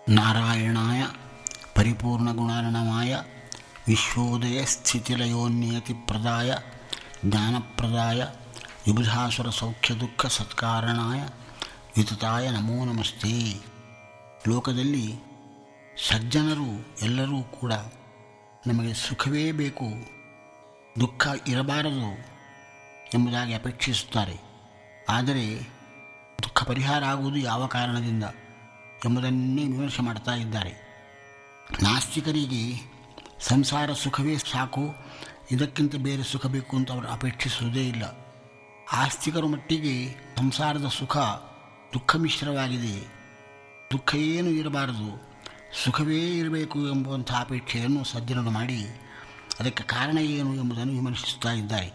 ನಾರಾಯಣಾಯ ಪರಿಪೂರ್ಣಗುಣಾರ್ಣವಾಯ ವಿಶ್ವೋದಯ ಸ್ಥಿತಿಲಯೋನ್ನಿಯತಿಪ್ರದಾಯ ಜ್ಞಾನಪ್ರದಾಯ ವಿಬುಧಾಸುರ ಸೌಖ್ಯ ದುಃಖ ಸತ್ಕಾರಣಾಯ ವಿತತಾಯ ನಮೋ ನಮಸ್ತೆ ಲೋಕದಲ್ಲಿ ಸಜ್ಜನರು ಎಲ್ಲರೂ ಕೂಡ ನಮಗೆ ಸುಖವೇ ಬೇಕು ದುಃಖ ಇರಬಾರದು ಎಂಬುದಾಗಿ ಅಪೇಕ್ಷಿಸುತ್ತಾರೆ ಆದರೆ ದುಃಖ ಪರಿಹಾರ ಆಗುವುದು ಯಾವ ಕಾರಣದಿಂದ ಎಂಬುದನ್ನೇ ವಿಮರ್ಶೆ ಮಾಡ್ತಾ ಇದ್ದಾರೆ ನಾಸ್ತಿಕರಿಗೆ ಸಂಸಾರ ಸುಖವೇ ಸಾಕು ಇದಕ್ಕಿಂತ ಬೇರೆ ಸುಖ ಬೇಕು ಅಂತ ಅವರು ಅಪೇಕ್ಷಿಸುವುದೇ ಇಲ್ಲ ಆಸ್ತಿಕರ ಮಟ್ಟಿಗೆ ಸಂಸಾರದ ಸುಖ ದುಃಖ ಮಿಶ್ರವಾಗಿದೆ ದುಃಖ ಏನು ಇರಬಾರದು ಸುಖವೇ ಇರಬೇಕು ಎಂಬುವಂಥ ಅಪೇಕ್ಷೆಯನ್ನು ಸಜ್ಜನರು ಮಾಡಿ ಅದಕ್ಕೆ ಕಾರಣ ಏನು ಎಂಬುದನ್ನು ವಿಮರ್ಶಿಸ್ತಾ ಇದ್ದಾರೆ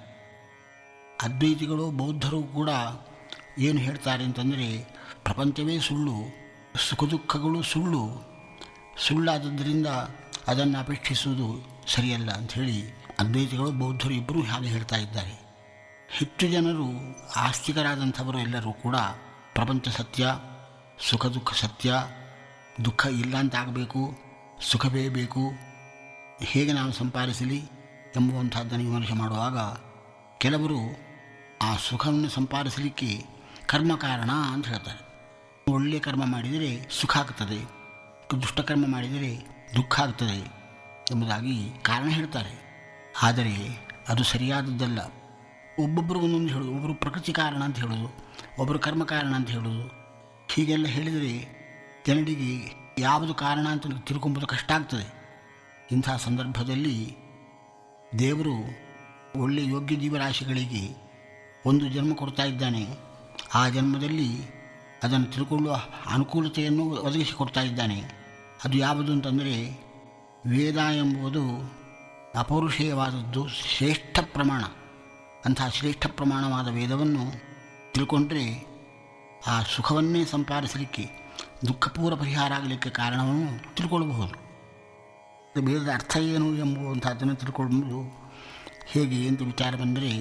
ಅದ್ವೈತಿಗಳು ಬೌದ್ಧರು ಕೂಡ ಏನು ಹೇಳ್ತಾರೆ ಅಂತಂದರೆ ಪ್ರಪಂಚವೇ ಸುಳ್ಳು ಸುಖ ದುಃಖಗಳು ಸುಳ್ಳು ಸುಳ್ಳಾದದ್ದರಿಂದ ಅದನ್ನು ಅಪೇಕ್ಷಿಸುವುದು ಸರಿಯಲ್ಲ ಅಂಥೇಳಿ ಅದ್ವೈತಿಗಳು ಬೌದ್ಧರು ಇಬ್ಬರೂ ಹಾಗೆ ಹೇಳ್ತಾ ಇದ್ದಾರೆ ಹೆಚ್ಚು ಜನರು ಆಸ್ತಿಕರಾದಂಥವರು ಎಲ್ಲರೂ ಕೂಡ ಪ್ರಪಂಚ ಸತ್ಯ ಸುಖ ದುಃಖ ಸತ್ಯ ದುಃಖ ಇಲ್ಲ ಅಂತ ಆಗಬೇಕು ಸುಖವೇ ಬೇಕು ಹೇಗೆ ನಾವು ಸಂಪಾದಿಸಲಿ ಎಂಬುವಂಥದ್ದನ್ನು ವಿಮರ್ಶೆ ಮಾಡುವಾಗ ಕೆಲವರು ಆ ಸುಖವನ್ನು ಸಂಪಾದಿಸಲಿಕ್ಕೆ ಕರ್ಮ ಕಾರಣ ಅಂತ ಹೇಳ್ತಾರೆ ಒಳ್ಳೆಯ ಕರ್ಮ ಮಾಡಿದರೆ ಸುಖ ಆಗ್ತದೆ ದುಷ್ಟಕರ್ಮ ಮಾಡಿದರೆ ದುಃಖ ಆಗ್ತದೆ ಎಂಬುದಾಗಿ ಕಾರಣ ಹೇಳ್ತಾರೆ ಆದರೆ ಅದು ಸರಿಯಾದದ್ದಲ್ಲ ಒಬ್ಬೊಬ್ಬರು ಒಂದೊಂದು ಹೇಳೋದು ಒಬ್ಬರು ಪ್ರಕೃತಿ ಕಾರಣ ಅಂತ ಹೇಳೋದು ಒಬ್ಬರು ಕರ್ಮ ಕಾರಣ ಅಂತ ಹೇಳೋದು ಹೀಗೆಲ್ಲ ಹೇಳಿದರೆ ಜನರಿಗೆ ಯಾವುದು ಕಾರಣ ಅಂತ ತಿಳ್ಕೊಂಬೋದು ಕಷ್ಟ ಆಗ್ತದೆ ಇಂಥ ಸಂದರ್ಭದಲ್ಲಿ ದೇವರು ಒಳ್ಳೆಯ ಯೋಗ್ಯ ಜೀವರಾಶಿಗಳಿಗೆ ಒಂದು ಜನ್ಮ ಕೊಡ್ತಾ ಇದ್ದಾನೆ ಆ ಜನ್ಮದಲ್ಲಿ ಅದನ್ನು ತಿಳ್ಕೊಳ್ಳುವ ಅನುಕೂಲತೆಯನ್ನು ಒದಗಿಸಿಕೊಡ್ತಾ ಇದ್ದಾನೆ ಅದು ಯಾವುದು ಅಂತಂದರೆ ವೇದ ಎಂಬುದು ಅಪೌರುಷೇಯವಾದದ್ದು ಶ್ರೇಷ್ಠ ಪ್ರಮಾಣ ಅಂತಹ ಶ್ರೇಷ್ಠ ಪ್ರಮಾಣವಾದ ವೇದವನ್ನು ತಿಳ್ಕೊಂಡ್ರೆ ಆ ಸುಖವನ್ನೇ ಸಂಪಾದಿಸಲಿಕ್ಕೆ ದುಃಖಪೂರ್ವ ಪರಿಹಾರ ಆಗಲಿಕ್ಕೆ ಕಾರಣವನ್ನು ತಿಳ್ಕೊಳ್ಬಹುದು ವೇದದ ಅರ್ಥ ಏನು ಎಂಬುವಂಥದ್ದನ್ನು ತಿಳ್ಕೊಳ್ಳುವುದು ಹೇಗೆ ಅಂತ ವಿಚಾರ ಬಂದರೆ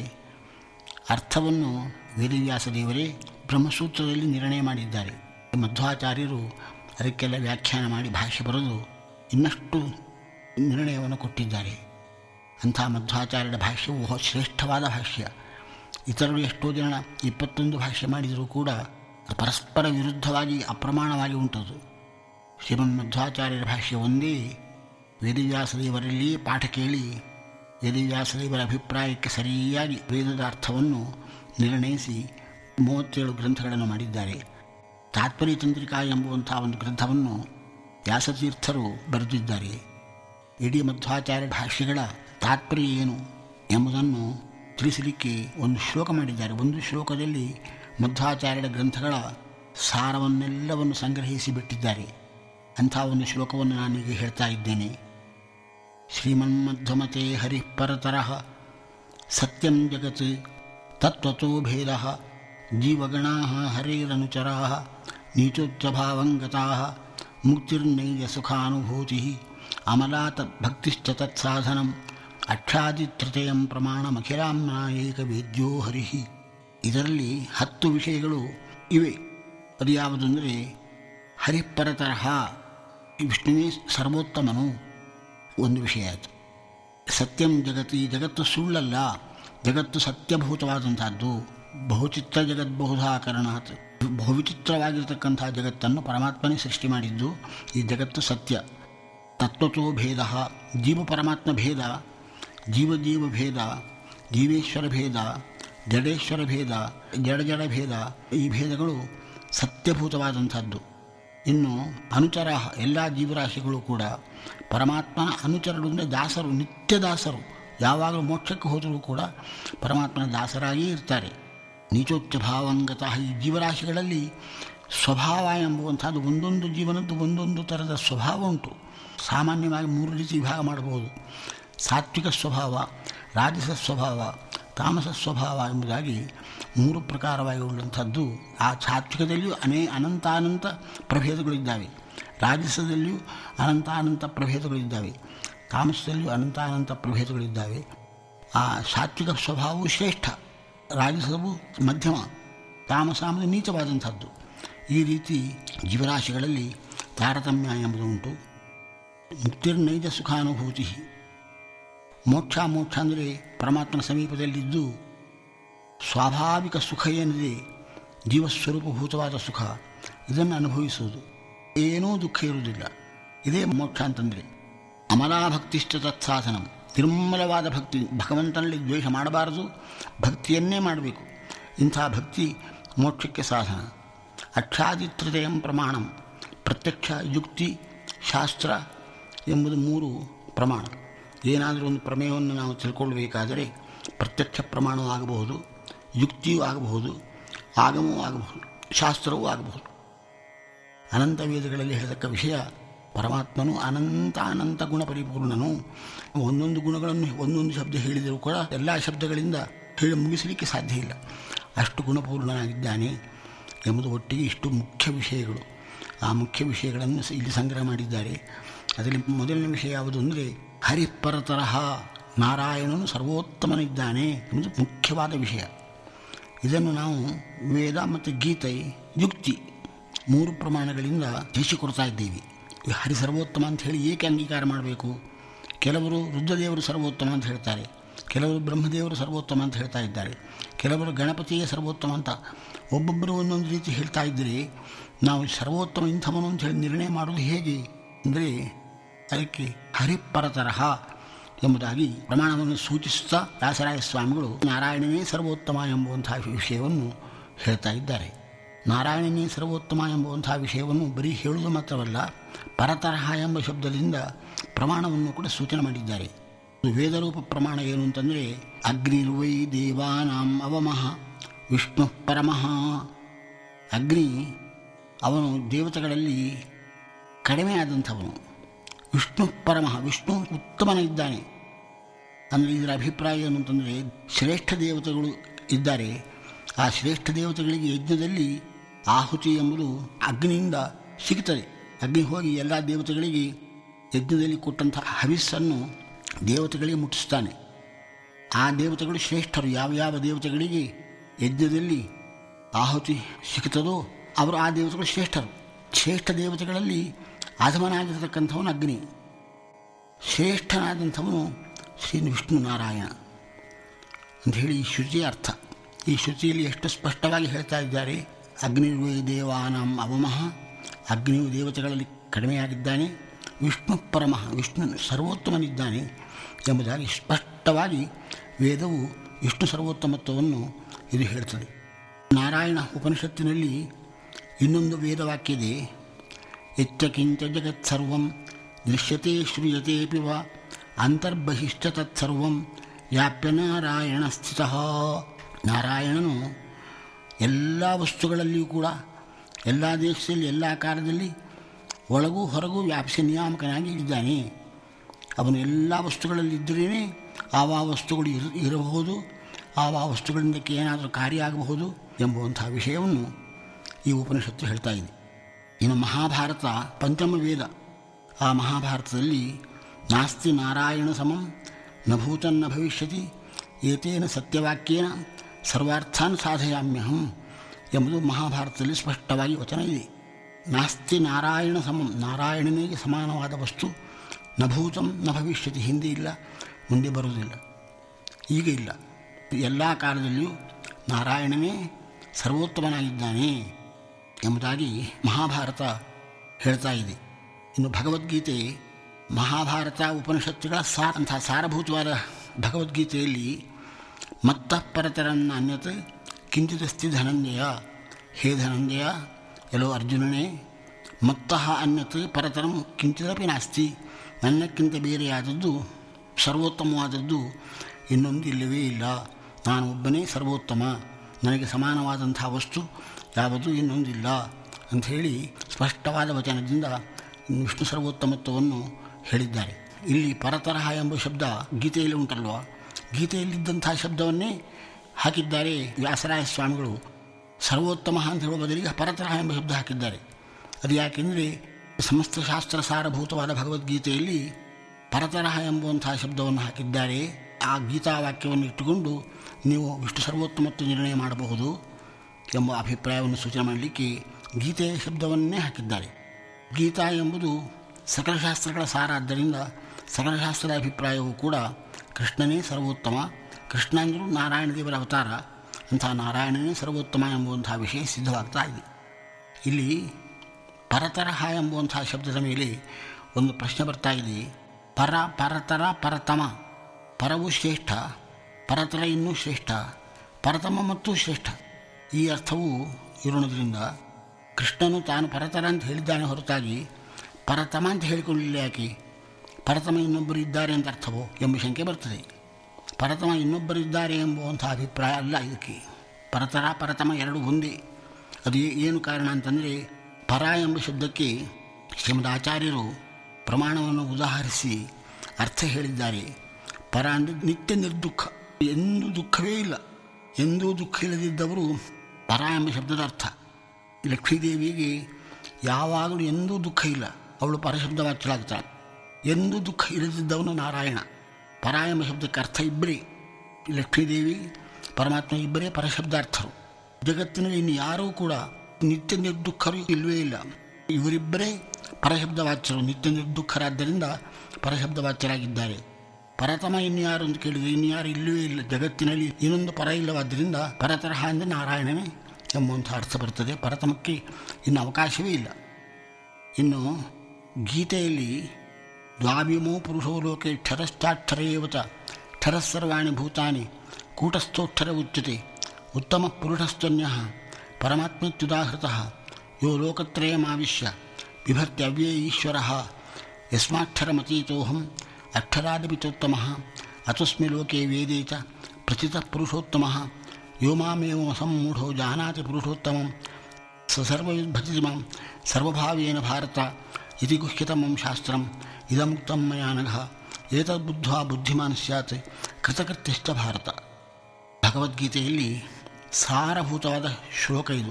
ಅರ್ಥವನ್ನು ವೇದವ್ಯಾಸ ದೇವರೇ ಬ್ರಹ್ಮಸೂತ್ರದಲ್ಲಿ ನಿರ್ಣಯ ಮಾಡಿದ್ದಾರೆ ಮಧ್ವಾಚಾರ್ಯರು ಅದಕ್ಕೆಲ್ಲ ವ್ಯಾಖ್ಯಾನ ಮಾಡಿ ಭಾಷೆ ಬರೆದು ಇನ್ನಷ್ಟು ನಿರ್ಣಯವನ್ನು ಕೊಟ್ಟಿದ್ದಾರೆ ಅಂಥ ಮಧ್ವಾಚಾರ್ಯರ ಭಾಷ್ಯವು ಶ್ರೇಷ್ಠವಾದ ಭಾಷ್ಯ ಇತರರು ಎಷ್ಟೋ ಜನ ಇಪ್ಪತ್ತೊಂದು ಭಾಷ್ಯ ಮಾಡಿದರೂ ಕೂಡ ಪರಸ್ಪರ ವಿರುದ್ಧವಾಗಿ ಅಪ್ರಮಾಣವಾಗಿ ಉಂಟದು ಶ್ರೀಮನ್ ಮಧ್ವಾಚಾರ್ಯರ ಭಾಷ್ಯ ಒಂದೇ ವೇದವ್ಯಾಸದೇವರಲ್ಲಿ ಪಾಠ ಕೇಳಿ ವೇದವ್ಯಾಸದೇವರ ಅಭಿಪ್ರಾಯಕ್ಕೆ ಸರಿಯಾಗಿ ವೇದದ ಅರ್ಥವನ್ನು ನಿರ್ಣಯಿಸಿ ಮೂವತ್ತೇಳು ಗ್ರಂಥಗಳನ್ನು ಮಾಡಿದ್ದಾರೆ ತಾತ್ಪರ್ಯ ಚಂದ್ರಿಕಾ ಎಂಬುವಂಥ ಒಂದು ಗ್ರಂಥವನ್ನು ವ್ಯಾಸತೀರ್ಥರು ಬರೆದಿದ್ದಾರೆ ಇಡೀ ಮಧ್ವಾಚಾರ್ಯ ಭಾಷ್ಯಗಳ ತಾತ್ಪರ್ಯ ಏನು ಎಂಬುದನ್ನು ತಿಳಿಸಲಿಕ್ಕೆ ಒಂದು ಶ್ಲೋಕ ಮಾಡಿದ್ದಾರೆ ಒಂದು ಶ್ಲೋಕದಲ್ಲಿ ಮಧ್ವಾಚಾರ್ಯರ ಗ್ರಂಥಗಳ ಸಾರವನ್ನೆಲ್ಲವನ್ನು ಸಂಗ್ರಹಿಸಿ ಬಿಟ್ಟಿದ್ದಾರೆ ಅಂಥ ಒಂದು ಶ್ಲೋಕವನ್ನು ನಾನೀಗ ಹೇಳ್ತಾ ಇದ್ದೇನೆ ಶ್ರೀಮನ್ಮಧ್ವಮತೆ ಹರಿಪರತರಃ ಸತ್ಯಂ ಜಗತ್ ತತ್ವತೋ ಭೇದ ಜೀವಗಣಾ ಹರೇರನುಚರಾ ನೀಚೋಚ್ಚಭಾವಂಗತಾ ಮುಕ್ತಿರ್ನೈಜ ಸುಖಾನುಭೂತಿ ಅಮಲಾ ತದ್ಭಕ್ತಿಶ್ಚ ತತ್ಸಾಧನಂ ಅಕ್ಷಾದಿತೃತೀಯಂ ಪ್ರಮಾಣಮಖಿಲಾಂನ ಏಕ ವೇದ್ಯೋ ಹರಿ ಇದರಲ್ಲಿ ಹತ್ತು ವಿಷಯಗಳು ಇವೆ ಅದು ಯಾವುದಂದರೆ ಹರಿಪರತರಹ ವಿಷ್ಣುವೇ ಸರ್ವೋತ್ತಮನು ಒಂದು ವಿಷಯ ಆಯಿತು ಸತ್ಯಂ ಜಗತ್ತು ಈ ಜಗತ್ತು ಸುಳ್ಳಲ್ಲ ಜಗತ್ತು ಸತ್ಯಭೂತವಾದಂಥದ್ದು ಬಹುಚಿತ್ರ ಜಗದ್ಬಹುಧಾಕರಣಾತ್ ಬಹುವಿಚಿತ್ರವಾಗಿರ್ತಕ್ಕಂಥ ಜಗತ್ತನ್ನು ಪರಮಾತ್ಮನೇ ಸೃಷ್ಟಿ ಮಾಡಿದ್ದು ಈ ಜಗತ್ತು ಸತ್ಯ ತತ್ವತೋ ಭೇದ ಜೀವ ಪರಮಾತ್ಮ ಭೇದ ಜೀವ ಜೀವ ಭೇದ ಜೀವೇಶ್ವರ ಭೇದ ಜಡೇಶ್ವರ ಭೇದ ಜಡ ಜಡ ಭೇದ ಈ ಭೇದಗಳು ಸತ್ಯಭೂತವಾದಂಥದ್ದು ಇನ್ನು ಅನುಚರ ಎಲ್ಲ ಜೀವರಾಶಿಗಳು ಕೂಡ ಪರಮಾತ್ಮನ ಅನುಚರರು ಅಂದರೆ ದಾಸರು ನಿತ್ಯ ದಾಸರು ಯಾವಾಗಲೂ ಮೋಕ್ಷಕ್ಕೆ ಹೋದರೂ ಕೂಡ ಪರಮಾತ್ಮನ ದಾಸರಾಗಿಯೇ ಇರ್ತಾರೆ ನೀಚೋಚ್ಚ ಭಾವಂಗತ ಈ ಜೀವರಾಶಿಗಳಲ್ಲಿ ಸ್ವಭಾವ ಎಂಬುವಂಥದ್ದು ಒಂದೊಂದು ಜೀವನದ್ದು ಒಂದೊಂದು ಥರದ ಸ್ವಭಾವ ಉಂಟು ಸಾಮಾನ್ಯವಾಗಿ ಮೂರು ರೀತಿ ವಿಭಾಗ ಮಾಡಬಹುದು ಸಾತ್ವಿಕ ಸ್ವಭಾವ ರಾಜಸ ಸ್ವಭಾವ ತಾಮಸ ಸ್ವಭಾವ ಎಂಬುದಾಗಿ ಮೂರು ಪ್ರಕಾರವಾಗಿ ಉಳ್ಳಂಥದ್ದು ಆ ಸಾತ್ವಿಕದಲ್ಲಿಯೂ ಅನೇ ಅನಂತಾನಂತ ಪ್ರಭೇದಗಳಿದ್ದಾವೆ ರಾಜಸದಲ್ಲಿಯೂ ಅನಂತಾನಂತ ಪ್ರಭೇದಗಳಿದ್ದಾವೆ ತಾಮಸದಲ್ಲಿಯೂ ಅನಂತಾನಂತ ಪ್ರಭೇದಗಳಿದ್ದಾವೆ ಆ ಸಾತ್ವಿಕ ಸ್ವಭಾವವು ಶ್ರೇಷ್ಠ ರಾಜಸವು ಮಧ್ಯಮ ತಾಮಸ ಅಂದರೆ ನೀಚವಾದಂಥದ್ದು ಈ ರೀತಿ ಜೀವರಾಶಿಗಳಲ್ಲಿ ತಾರತಮ್ಯ ಎಂಬುದು ಉಂಟು ಮುಕ್ತಿರ್ನೈಜ ಸುಖಾನುಭೂತಿ ಮೋಕ್ಷ ಮೋಕ್ಷ ಅಂದರೆ ಪರಮಾತ್ಮನ ಸಮೀಪದಲ್ಲಿದ್ದು ಸ್ವಾಭಾವಿಕ ಸುಖ ಏನಿದೆ ಜೀವಸ್ವರೂಪಭೂತವಾದ ಸುಖ ಇದನ್ನು ಅನುಭವಿಸುವುದು ಏನೂ ದುಃಖ ಇರುವುದಿಲ್ಲ ಇದೇ ಮೋಕ್ಷ ಅಂತಂದರೆ ಅಮಲಾಭಕ್ತಿಷ್ಟ ತತ್ಸಾಧನಂ ನಿರ್ಮಲವಾದ ಭಕ್ತಿ ಭಗವಂತನಲ್ಲಿ ದ್ವೇಷ ಮಾಡಬಾರದು ಭಕ್ತಿಯನ್ನೇ ಮಾಡಬೇಕು ಇಂಥ ಭಕ್ತಿ ಮೋಕ್ಷಕ್ಕೆ ಸಾಧನ ಅಕ್ಷಾದಿತ್ರತೆಯಂ ಪ್ರಮಾಣಂ ಪ್ರತ್ಯಕ್ಷ ಯುಕ್ತಿ ಶಾಸ್ತ್ರ ಎಂಬುದು ಮೂರು ಪ್ರಮಾಣ ಏನಾದರೂ ಒಂದು ಪ್ರಮೇಯವನ್ನು ನಾವು ತಿಳ್ಕೊಳ್ಬೇಕಾದರೆ ಪ್ರತ್ಯಕ್ಷ ಪ್ರಮಾಣವೂ ಆಗಬಹುದು ಯುಕ್ತಿಯೂ ಆಗಬಹುದು ಆಗಮವೂ ಆಗಬಹುದು ಶಾಸ್ತ್ರವೂ ಆಗಬಹುದು ಅನಂತ ವೇದಗಳಲ್ಲಿ ಹೇಳತಕ್ಕ ವಿಷಯ ಪರಮಾತ್ಮನು ಅನಂತ ಅನಂತ ಗುಣ ಪರಿಪೂರ್ಣನು ಒಂದೊಂದು ಗುಣಗಳನ್ನು ಒಂದೊಂದು ಶಬ್ದ ಹೇಳಿದರೂ ಕೂಡ ಎಲ್ಲ ಶಬ್ದಗಳಿಂದ ಹೇಳಿ ಮುಗಿಸಲಿಕ್ಕೆ ಸಾಧ್ಯ ಇಲ್ಲ ಅಷ್ಟು ಗುಣಪೂರ್ಣನಾಗಿದ್ದಾನೆ ಎಂಬುದು ಒಟ್ಟಿಗೆ ಇಷ್ಟು ಮುಖ್ಯ ವಿಷಯಗಳು ಆ ಮುಖ್ಯ ವಿಷಯಗಳನ್ನು ಸ- ಇಲ್ಲಿ ಸಂಗ್ರಹ ಮಾಡಿದ್ದಾರೆ ಅದರಲ್ಲಿ ಮೊದಲನೇ ವಿಷಯ ಯಾವುದು ಅಂದರೆ ಹರಿಪರತರಹ ನಾರಾಯಣನು ಸರ್ವೋತ್ತಮನಿದ್ದಾನೆ ಎಂಬುದು ಮುಖ್ಯವಾದ ವಿಷಯ ಇದನ್ನು ನಾವು ವೇದ ಮತ್ತು ಗೀತೆ ಯುಕ್ತಿ ಮೂರು ಪ್ರಮಾಣಗಳಿಂದ ತಿಳಿಸಿಕೊಡ್ತಾ ಇದ್ದೀವಿ ಈ ಹರಿ ಸರ್ವೋತ್ತಮ ಅಂತ ಹೇಳಿ ಏಕೆ ಅಂಗೀಕಾರ ಮಾಡಬೇಕು ಕೆಲವರು ರುದ್ರದೇವರು ಸರ್ವೋತ್ತಮ ಅಂತ ಹೇಳ್ತಾರೆ ಕೆಲವರು ಬ್ರಹ್ಮದೇವರು ಸರ್ವೋತ್ತಮ ಅಂತ ಹೇಳ್ತಾ ಇದ್ದಾರೆ ಕೆಲವರು ಗಣಪತಿಯೇ ಸರ್ವೋತ್ತಮ ಅಂತ ಒಬ್ಬೊಬ್ಬರು ಒಂದೊಂದು ರೀತಿ ಹೇಳ್ತಾ ಇದ್ದರೆ ನಾವು ಸರ್ವೋತ್ತಮ ಇಂಥವನು ಅಂತ ಹೇಳಿ ನಿರ್ಣಯ ಮಾಡೋದು ಹೇಗೆ ಅಂದರೆ ಅದಕ್ಕೆ ಹರಿಪರತರಹ ಎಂಬುದಾಗಿ ಪ್ರಮಾಣವನ್ನು ಸೂಚಿಸುತ್ತಾ ವ್ಯಾಸರಾಯ ಸ್ವಾಮಿಗಳು ನಾರಾಯಣನೇ ಸರ್ವೋತ್ತಮ ಎಂಬುವಂತಹ ವಿಷಯವನ್ನು ಹೇಳ್ತಾ ಇದ್ದಾರೆ ನಾರಾಯಣನೇ ಸರ್ವೋತ್ತಮ ಎಂಬುವಂತಹ ವಿಷಯವನ್ನು ಬರೀ ಹೇಳುವುದು ಮಾತ್ರವಲ್ಲ ಪರತರಹ ಎಂಬ ಶಬ್ದದಿಂದ ಪ್ರಮಾಣವನ್ನು ಕೂಡ ಸೂಚನೆ ಮಾಡಿದ್ದಾರೆ ಇದು ವೇದರೂಪ ಪ್ರಮಾಣ ಏನು ಅಂತಂದರೆ ಅಗ್ನಿರ್ವೈ ದೇವಾನಾಂ ಅವಮಃ ವಿಷ್ಣು ಪರಮಃ ಅಗ್ನಿ ಅವನು ದೇವತೆಗಳಲ್ಲಿ ಕಡಿಮೆ ಆದಂಥವನು ವಿಷ್ಣು ಪರಮಃ ವಿಷ್ಣು ಉತ್ತಮನಿದ್ದಾನೆ ಅಂದರೆ ಇದರ ಅಭಿಪ್ರಾಯ ಏನು ಅಂತಂದರೆ ಶ್ರೇಷ್ಠ ದೇವತೆಗಳು ಇದ್ದಾರೆ ಆ ಶ್ರೇಷ್ಠ ದೇವತೆಗಳಿಗೆ ಯಜ್ಞದಲ್ಲಿ ಆಹುತಿ ಎಂಬುದು ಅಗ್ನಿಯಿಂದ ಸಿಗುತ್ತದೆ ಅಗ್ನಿ ಹೋಗಿ ಎಲ್ಲ ದೇವತೆಗಳಿಗೆ ಯಜ್ಞದಲ್ಲಿ ಕೊಟ್ಟಂಥ ಹವಿಸ್ಸನ್ನು ದೇವತೆಗಳಿಗೆ ಮುಟ್ಟಿಸ್ತಾನೆ ಆ ದೇವತೆಗಳು ಶ್ರೇಷ್ಠರು ಯಾವ ಯಾವ ದೇವತೆಗಳಿಗೆ ಯಜ್ಞದಲ್ಲಿ ಆಹುತಿ ಸಿಗುತ್ತದೋ ಅವರು ಆ ದೇವತೆಗಳು ಶ್ರೇಷ್ಠರು ಶ್ರೇಷ್ಠ ದೇವತೆಗಳಲ್ಲಿ ಅಧಮನಾಗಿರತಕ್ಕಂಥವನು ಅಗ್ನಿ ಶ್ರೇಷ್ಠನಾದಂಥವನು ಶ್ರೀ ವಿಷ್ಣು ನಾರಾಯಣ ಅಂಥೇಳಿ ಈ ಶ್ರುತಿಯ ಅರ್ಥ ಈ ಶ್ರುತಿಯಲ್ಲಿ ಎಷ್ಟು ಸ್ಪಷ್ಟವಾಗಿ ಹೇಳ್ತಾ ಇದ್ದಾರೆ ಅಗ್ನಿರ್ವೇ ದೇವಾನಾಂ ಅವಮಃ ಅಗ್ನಿಯು ದೇವತೆಗಳಲ್ಲಿ ಕಡಿಮೆಯಾಗಿದ್ದಾನೆ ವಿಷ್ಣು ಪರಮಃ ವಿಷ್ಣು ಸರ್ವೋತ್ತಮನಿದ್ದಾನೆ ಎಂಬುದಾಗಿ ಸ್ಪಷ್ಟವಾಗಿ ವೇದವು ವಿಷ್ಣು ಸರ್ವೋತ್ತಮತ್ವವನ್ನು ಇದು ಹೇಳ್ತದೆ ನಾರಾಯಣ ಉಪನಿಷತ್ತಿನಲ್ಲಿ ಇನ್ನೊಂದು ವೇದವಾಕ್ಯ ಇದೆ ಎಚ್ಚಕಿಂಚ ಜಗತ್ಸರ್ವಂ ದೃಶ್ಯತೆ ಶ್ರೂಯತೆಪಿ ವ ಅಂತರ್ಬಹಿಶ್ಚ ತತ್ಸರ್ವಂ ವ್ಯಾಪ್ಯ ನಾರಾಯಣ ಸ್ಥಿತ ನಾರಾಯಣನು ಎಲ್ಲ ವಸ್ತುಗಳಲ್ಲಿಯೂ ಕೂಡ ಎಲ್ಲ ದೇಶದಲ್ಲಿ ಎಲ್ಲ ಕಾಲದಲ್ಲಿ ಒಳಗೂ ಹೊರಗೂ ವ್ಯಾಪಿಸಿ ನಿಯಾಮಕನಾಗಿ ಇದ್ದಾನೆ ಅವನು ಎಲ್ಲ ವಸ್ತುಗಳಲ್ಲಿದ್ದರೇ ಆವ ವಸ್ತುಗಳು ಇರ ಇರಬಹುದು ಆವ ವಸ್ತುಗಳಿಂದಕ್ಕೆ ಏನಾದರೂ ಕಾರ್ಯ ಆಗಬಹುದು ಎಂಬುವಂಥ ವಿಷಯವನ್ನು ಈ ಉಪನಿಷತ್ತು ಹೇಳ್ತಾ ಇದೆ ಇನ್ನು ಮಹಾಭಾರತ ಪಂಚಮ ವೇದ ಆ ಮಹಾಭಾರತದಲ್ಲಿ ನಾಸ್ತಿ ನಾರಾಯಣ ಸಮಂ ನ ಭೂತನ್ನ ಭವಿಷ್ಯತಿ ಏತೇನ ಸತ್ಯವಾಕ್ಯೇನ ಸರ್ವಾರ್ಥಾನ್ ಸಾಧಯಾಮ್ಯಹಂ ಎಂಬುದು ಮಹಾಭಾರತದಲ್ಲಿ ಸ್ಪಷ್ಟವಾಗಿ ವಚನ ಇದೆ ನಾಸ್ತಿ ನಾರಾಯಣ ಸಮಂ ನಾರಾಯಣನಿಗೆ ಸಮಾನವಾದ ವಸ್ತು ನ ಭೂತಂ ನ ಭವಿಷ್ಯತಿ ಹಿಂದೆ ಇಲ್ಲ ಮುಂದೆ ಬರುವುದಿಲ್ಲ ಈಗ ಇಲ್ಲ ಎಲ್ಲ ಕಾಲದಲ್ಲಿಯೂ ನಾರಾಯಣನೇ ಸರ್ವೋತ್ತಮನಾಗಿದ್ದಾನೆ ಎಂಬುದಾಗಿ ಮಹಾಭಾರತ ಹೇಳ್ತಾ ಇದೆ ಇನ್ನು ಭಗವದ್ಗೀತೆ ಮಹಾಭಾರತ ಉಪನಿಷತ್ತುಗಳ ಸಾ ಅಂಥ ಸಾರಭೂತವಾದ ಭಗವದ್ಗೀತೆಯಲ್ಲಿ ಮತ್ತ ಪರತರನ್ನ ಅನ್ಯತೆ ಕಿಂಚಿದಸ್ತಿ ಧನಂಜಯ ಹೇ ಧನಂಜಯ ಎಲ್ಲೋ ಅರ್ಜುನನೇ ಮತ್ತಃ ಅನ್ಯತೆ ಪರತರಂ ಕಿಂಚಿದಪಿ ನಾಸ್ತಿ ನನ್ನಕ್ಕಿಂತ ಬೇರೆಯಾದದ್ದು ಸರ್ವೋತ್ತಮವಾದದ್ದು ಇನ್ನೊಂದು ಇಲ್ಲವೇ ಇಲ್ಲ ನಾನು ಒಬ್ಬನೇ ಸರ್ವೋತ್ತಮ ನನಗೆ ಸಮಾನವಾದಂಥ ವಸ್ತು ಯಾವುದು ಇನ್ನೊಂದಿಲ್ಲ ಅಂಥೇಳಿ ಸ್ಪಷ್ಟವಾದ ವಚನದಿಂದ ವಿಷ್ಣು ಸರ್ವೋತ್ತಮತ್ವವನ್ನು ಹೇಳಿದ್ದಾರೆ ಇಲ್ಲಿ ಪರತರಹ ಎಂಬ ಶಬ್ದ ಗೀತೆಯಲ್ಲಿ ಉಂಟಲ್ವ ಗೀತೆಯಲ್ಲಿದ್ದಂಥ ಶಬ್ದವನ್ನೇ ಹಾಕಿದ್ದಾರೆ ವ್ಯಾಸರಾಯ ಸ್ವಾಮಿಗಳು ಸರ್ವೋತ್ತಮ ಅಂತ ಹೇಳುವ ಬದಲಿಗೆ ಪರತರಹ ಎಂಬ ಶಬ್ದ ಹಾಕಿದ್ದಾರೆ ಅದು ಯಾಕೆಂದರೆ ಸಮಸ್ತ ಶಾಸ್ತ್ರ ಸಾರಭೂತವಾದ ಭಗವದ್ಗೀತೆಯಲ್ಲಿ ಪರತರಹ ಎಂಬುವಂತಹ ಶಬ್ದವನ್ನು ಹಾಕಿದ್ದಾರೆ ಆ ಗೀತಾ ವಾಕ್ಯವನ್ನು ಇಟ್ಟುಕೊಂಡು ನೀವು ವಿಷ್ಣು ಸರ್ವೋತ್ತಮತ್ವ ನಿರ್ಣಯ ಮಾಡಬಹುದು ಎಂಬ ಅಭಿಪ್ರಾಯವನ್ನು ಸೂಚನೆ ಮಾಡಲಿಕ್ಕೆ ಗೀತೆಯ ಶಬ್ದವನ್ನೇ ಹಾಕಿದ್ದಾರೆ ಗೀತಾ ಎಂಬುದು ಸಕಲ ಶಾಸ್ತ್ರಗಳ ಸಾರ ಆದ್ದರಿಂದ ಸಕಲ ಶಾಸ್ತ್ರದ ಅಭಿಪ್ರಾಯವೂ ಕೂಡ ಕೃಷ್ಣನೇ ಸರ್ವೋತ್ತಮ ಕೃಷ್ಣ ಅಂದರೂ ನಾರಾಯಣ ದೇವರ ಅವತಾರ ಅಂಥ ನಾರಾಯಣನೇ ಸರ್ವೋತ್ತಮ ಎಂಬುವಂಥ ವಿಷಯ ಸಿದ್ಧವಾಗ್ತಾ ಇದೆ ಇಲ್ಲಿ ಪರತರಹ ಎಂಬುವಂಥ ಶಬ್ದದ ಮೇಲೆ ಒಂದು ಪ್ರಶ್ನೆ ಬರ್ತಾ ಇದೆ ಪರ ಪರತರ ಪರತಮ ಪರವು ಶ್ರೇಷ್ಠ ಪರತರ ಇನ್ನೂ ಶ್ರೇಷ್ಠ ಪರತಮ ಮತ್ತು ಶ್ರೇಷ್ಠ ಈ ಅರ್ಥವು ಇರುವುದರಿಂದ ಕೃಷ್ಣನು ತಾನು ಪರತರ ಅಂತ ಹೇಳಿದ್ದಾನೆ ಹೊರತಾಗಿ ಪರತಮ ಅಂತ ಹೇಳಿಕೊಳ್ಳಲಿಲ್ಲ ಯಾಕೆ ಪರತಮ ಇನ್ನೊಬ್ಬರು ಇದ್ದಾರೆ ಅಂತ ಅರ್ಥವೋ ಎಂಬ ಶಂಕೆ ಬರ್ತದೆ ಪರತಮ ಇನ್ನೊಬ್ಬರು ಇದ್ದಾರೆ ಎಂಬುವಂಥ ಅಭಿಪ್ರಾಯ ಅಲ್ಲ ಇದಕ್ಕೆ ಪರತರ ಪರತಮ ಎರಡು ಒಂದೇ ಅದು ಏ- ಏನು ಕಾರಣ ಅಂತಂದರೆ ಪರ ಎಂಬ ಶಬ್ದಕ್ಕೆ ಶ್ರೀಮದ್ ಆಚಾರ್ಯರು ಪ್ರಮಾಣವನ್ನು ಉದಾಹರಿಸಿ ಅರ್ಥ ಹೇಳಿದ್ದಾರೆ ಪರ ಅಂದರೆ ನಿತ್ಯ ನಿರ್ದುಃಖ ಎಂದೂ ದುಃಖವೇ ಇಲ್ಲ ಎಂದೂ ದುಃಖ ಇಲ್ಲದಿದ್ದವರು ಪರ ಎಂಬ ಶಬ್ದದ ಅರ್ಥ ಲಕ್ಷ್ಮೀದೇವಿಗೆ ಯಾವಾಗಲೂ ಎಂದೂ ದುಃಖ ಇಲ್ಲ ಅವಳು ಪರಶಬ್ದ ವಾಚ್ಯಳಾಗ್ತಾಳೆ ಎಂದೂ ದುಃಖ ಇಲ್ಲದಿದ್ದವನು ನಾರಾಯಣ ಪರ ಎಂಬ ಶಬ್ದಕ್ಕೆ ಅರ್ಥ ಇಬ್ಬರೇ ಲಕ್ಷ್ಮೀದೇವಿ ಪರಮಾತ್ಮ ಇಬ್ಬರೇ ಪರಶಬ್ದಾರ್ಥರು ಜಗತ್ತಿನಲ್ಲಿ ಇನ್ನು ಯಾರೂ ಕೂಡ ನಿತ್ಯ ನಿರ್ದುಃಖರು ಇಲ್ಲವೇ ಇಲ್ಲ ಇವರಿಬ್ಬರೇ ಪರಶಬ್ದ ವಾಚ್ಯರು ನಿತ್ಯ ನಿರ್ದುಃಖರಾದ್ದರಿಂದ ಪರಶಬ್ದ ವಾಚ್ಯರಾಗಿದ್ದಾರೆ ಪರತಮ ಇನ್ಯಾರು ಅಂತ ಕೇಳಿದರೆ ಇನ್ಯಾರು ಇಲ್ಲವೇ ಇಲ್ಲ ಜಗತ್ತಿನಲ್ಲಿ ಇನ್ನೊಂದು ಪರ ಇಲ್ಲವಾದ್ದರಿಂದ ಪರತರಹ ಅಂದರೆ ನಾರಾಯಣನೇ ಎಂಬುವಂಥ ಅರ್ಥ ಬರ್ತದೆ ಪರತಮಕ್ಕೆ ಇನ್ನು ಅವಕಾಶವೇ ಇಲ್ಲ ಇನ್ನು ಗೀತೆಯಲ್ಲಿ ದ್ವಾವಿಮೋ ಪುರುಷೋ ಲೋಕೆ ಕ್ಷರಶ್ಚಾಕ್ಷರೇವತ ಕ್ಷರಸ್ಸರ್ವಾಣಿ ಭೂತಾನಿ ಕೂಟಸ್ಥೋಕ್ಷರ ಉಚ್ಯತೆ ಉತ್ತಮ ಪುರುಷಸ್ತನ್ಯ ಪರಮಾತ್ಮತ್ಯುದಾಹೃತ ಯೋ ಲೋಕತ್ರಯಮಾವಿಶ್ಯ ಬಿಭರ್ತ್ಯವ್ಯಯ ಈಶ್ವರ ಯಸ್ಮಾಕ್ಷರಮತೀತೋಹಂ ಅಕ್ಷರಾದಪಿತೋತ್ತಮ ಅತಸ್ಮಿ ಲೋಕೆ ವೇದೇ ಚ ಪ್ರಚಿತ ಪುರುಷೋತ್ತಮ ಯೋ ಮಾಮೇವ ಸಂಮೂಢೋ ಜಾನಾತಿ ಪುರುಷೋತ್ತಮಂ ಸ ಸರ್ವವಿದ್ಭಜತಿ ಮಾಂ ಸರ್ವಭಾವೇನ ಭಾರತ ಇತಿ ಗುಹ್ಯತಮಂ ಶಾಸ್ತ್ರಂ ಇದಮುಕ್ತಂ ಮಯಾ ನಘ ಏತದ್ಬುದ್ಧ್ವಾ ಬುದ್ಧಿಮಾನ್ ಸ್ಯಾತ್ ಕೃತಕೃತ್ಯಶ್ಚ ಭಾರತ ಭಗವದ್ಗೀತೆಯಲ್ಲಿ ಸಾರಭೂತವಾದ ಶ್ಲೋಕ ಇದು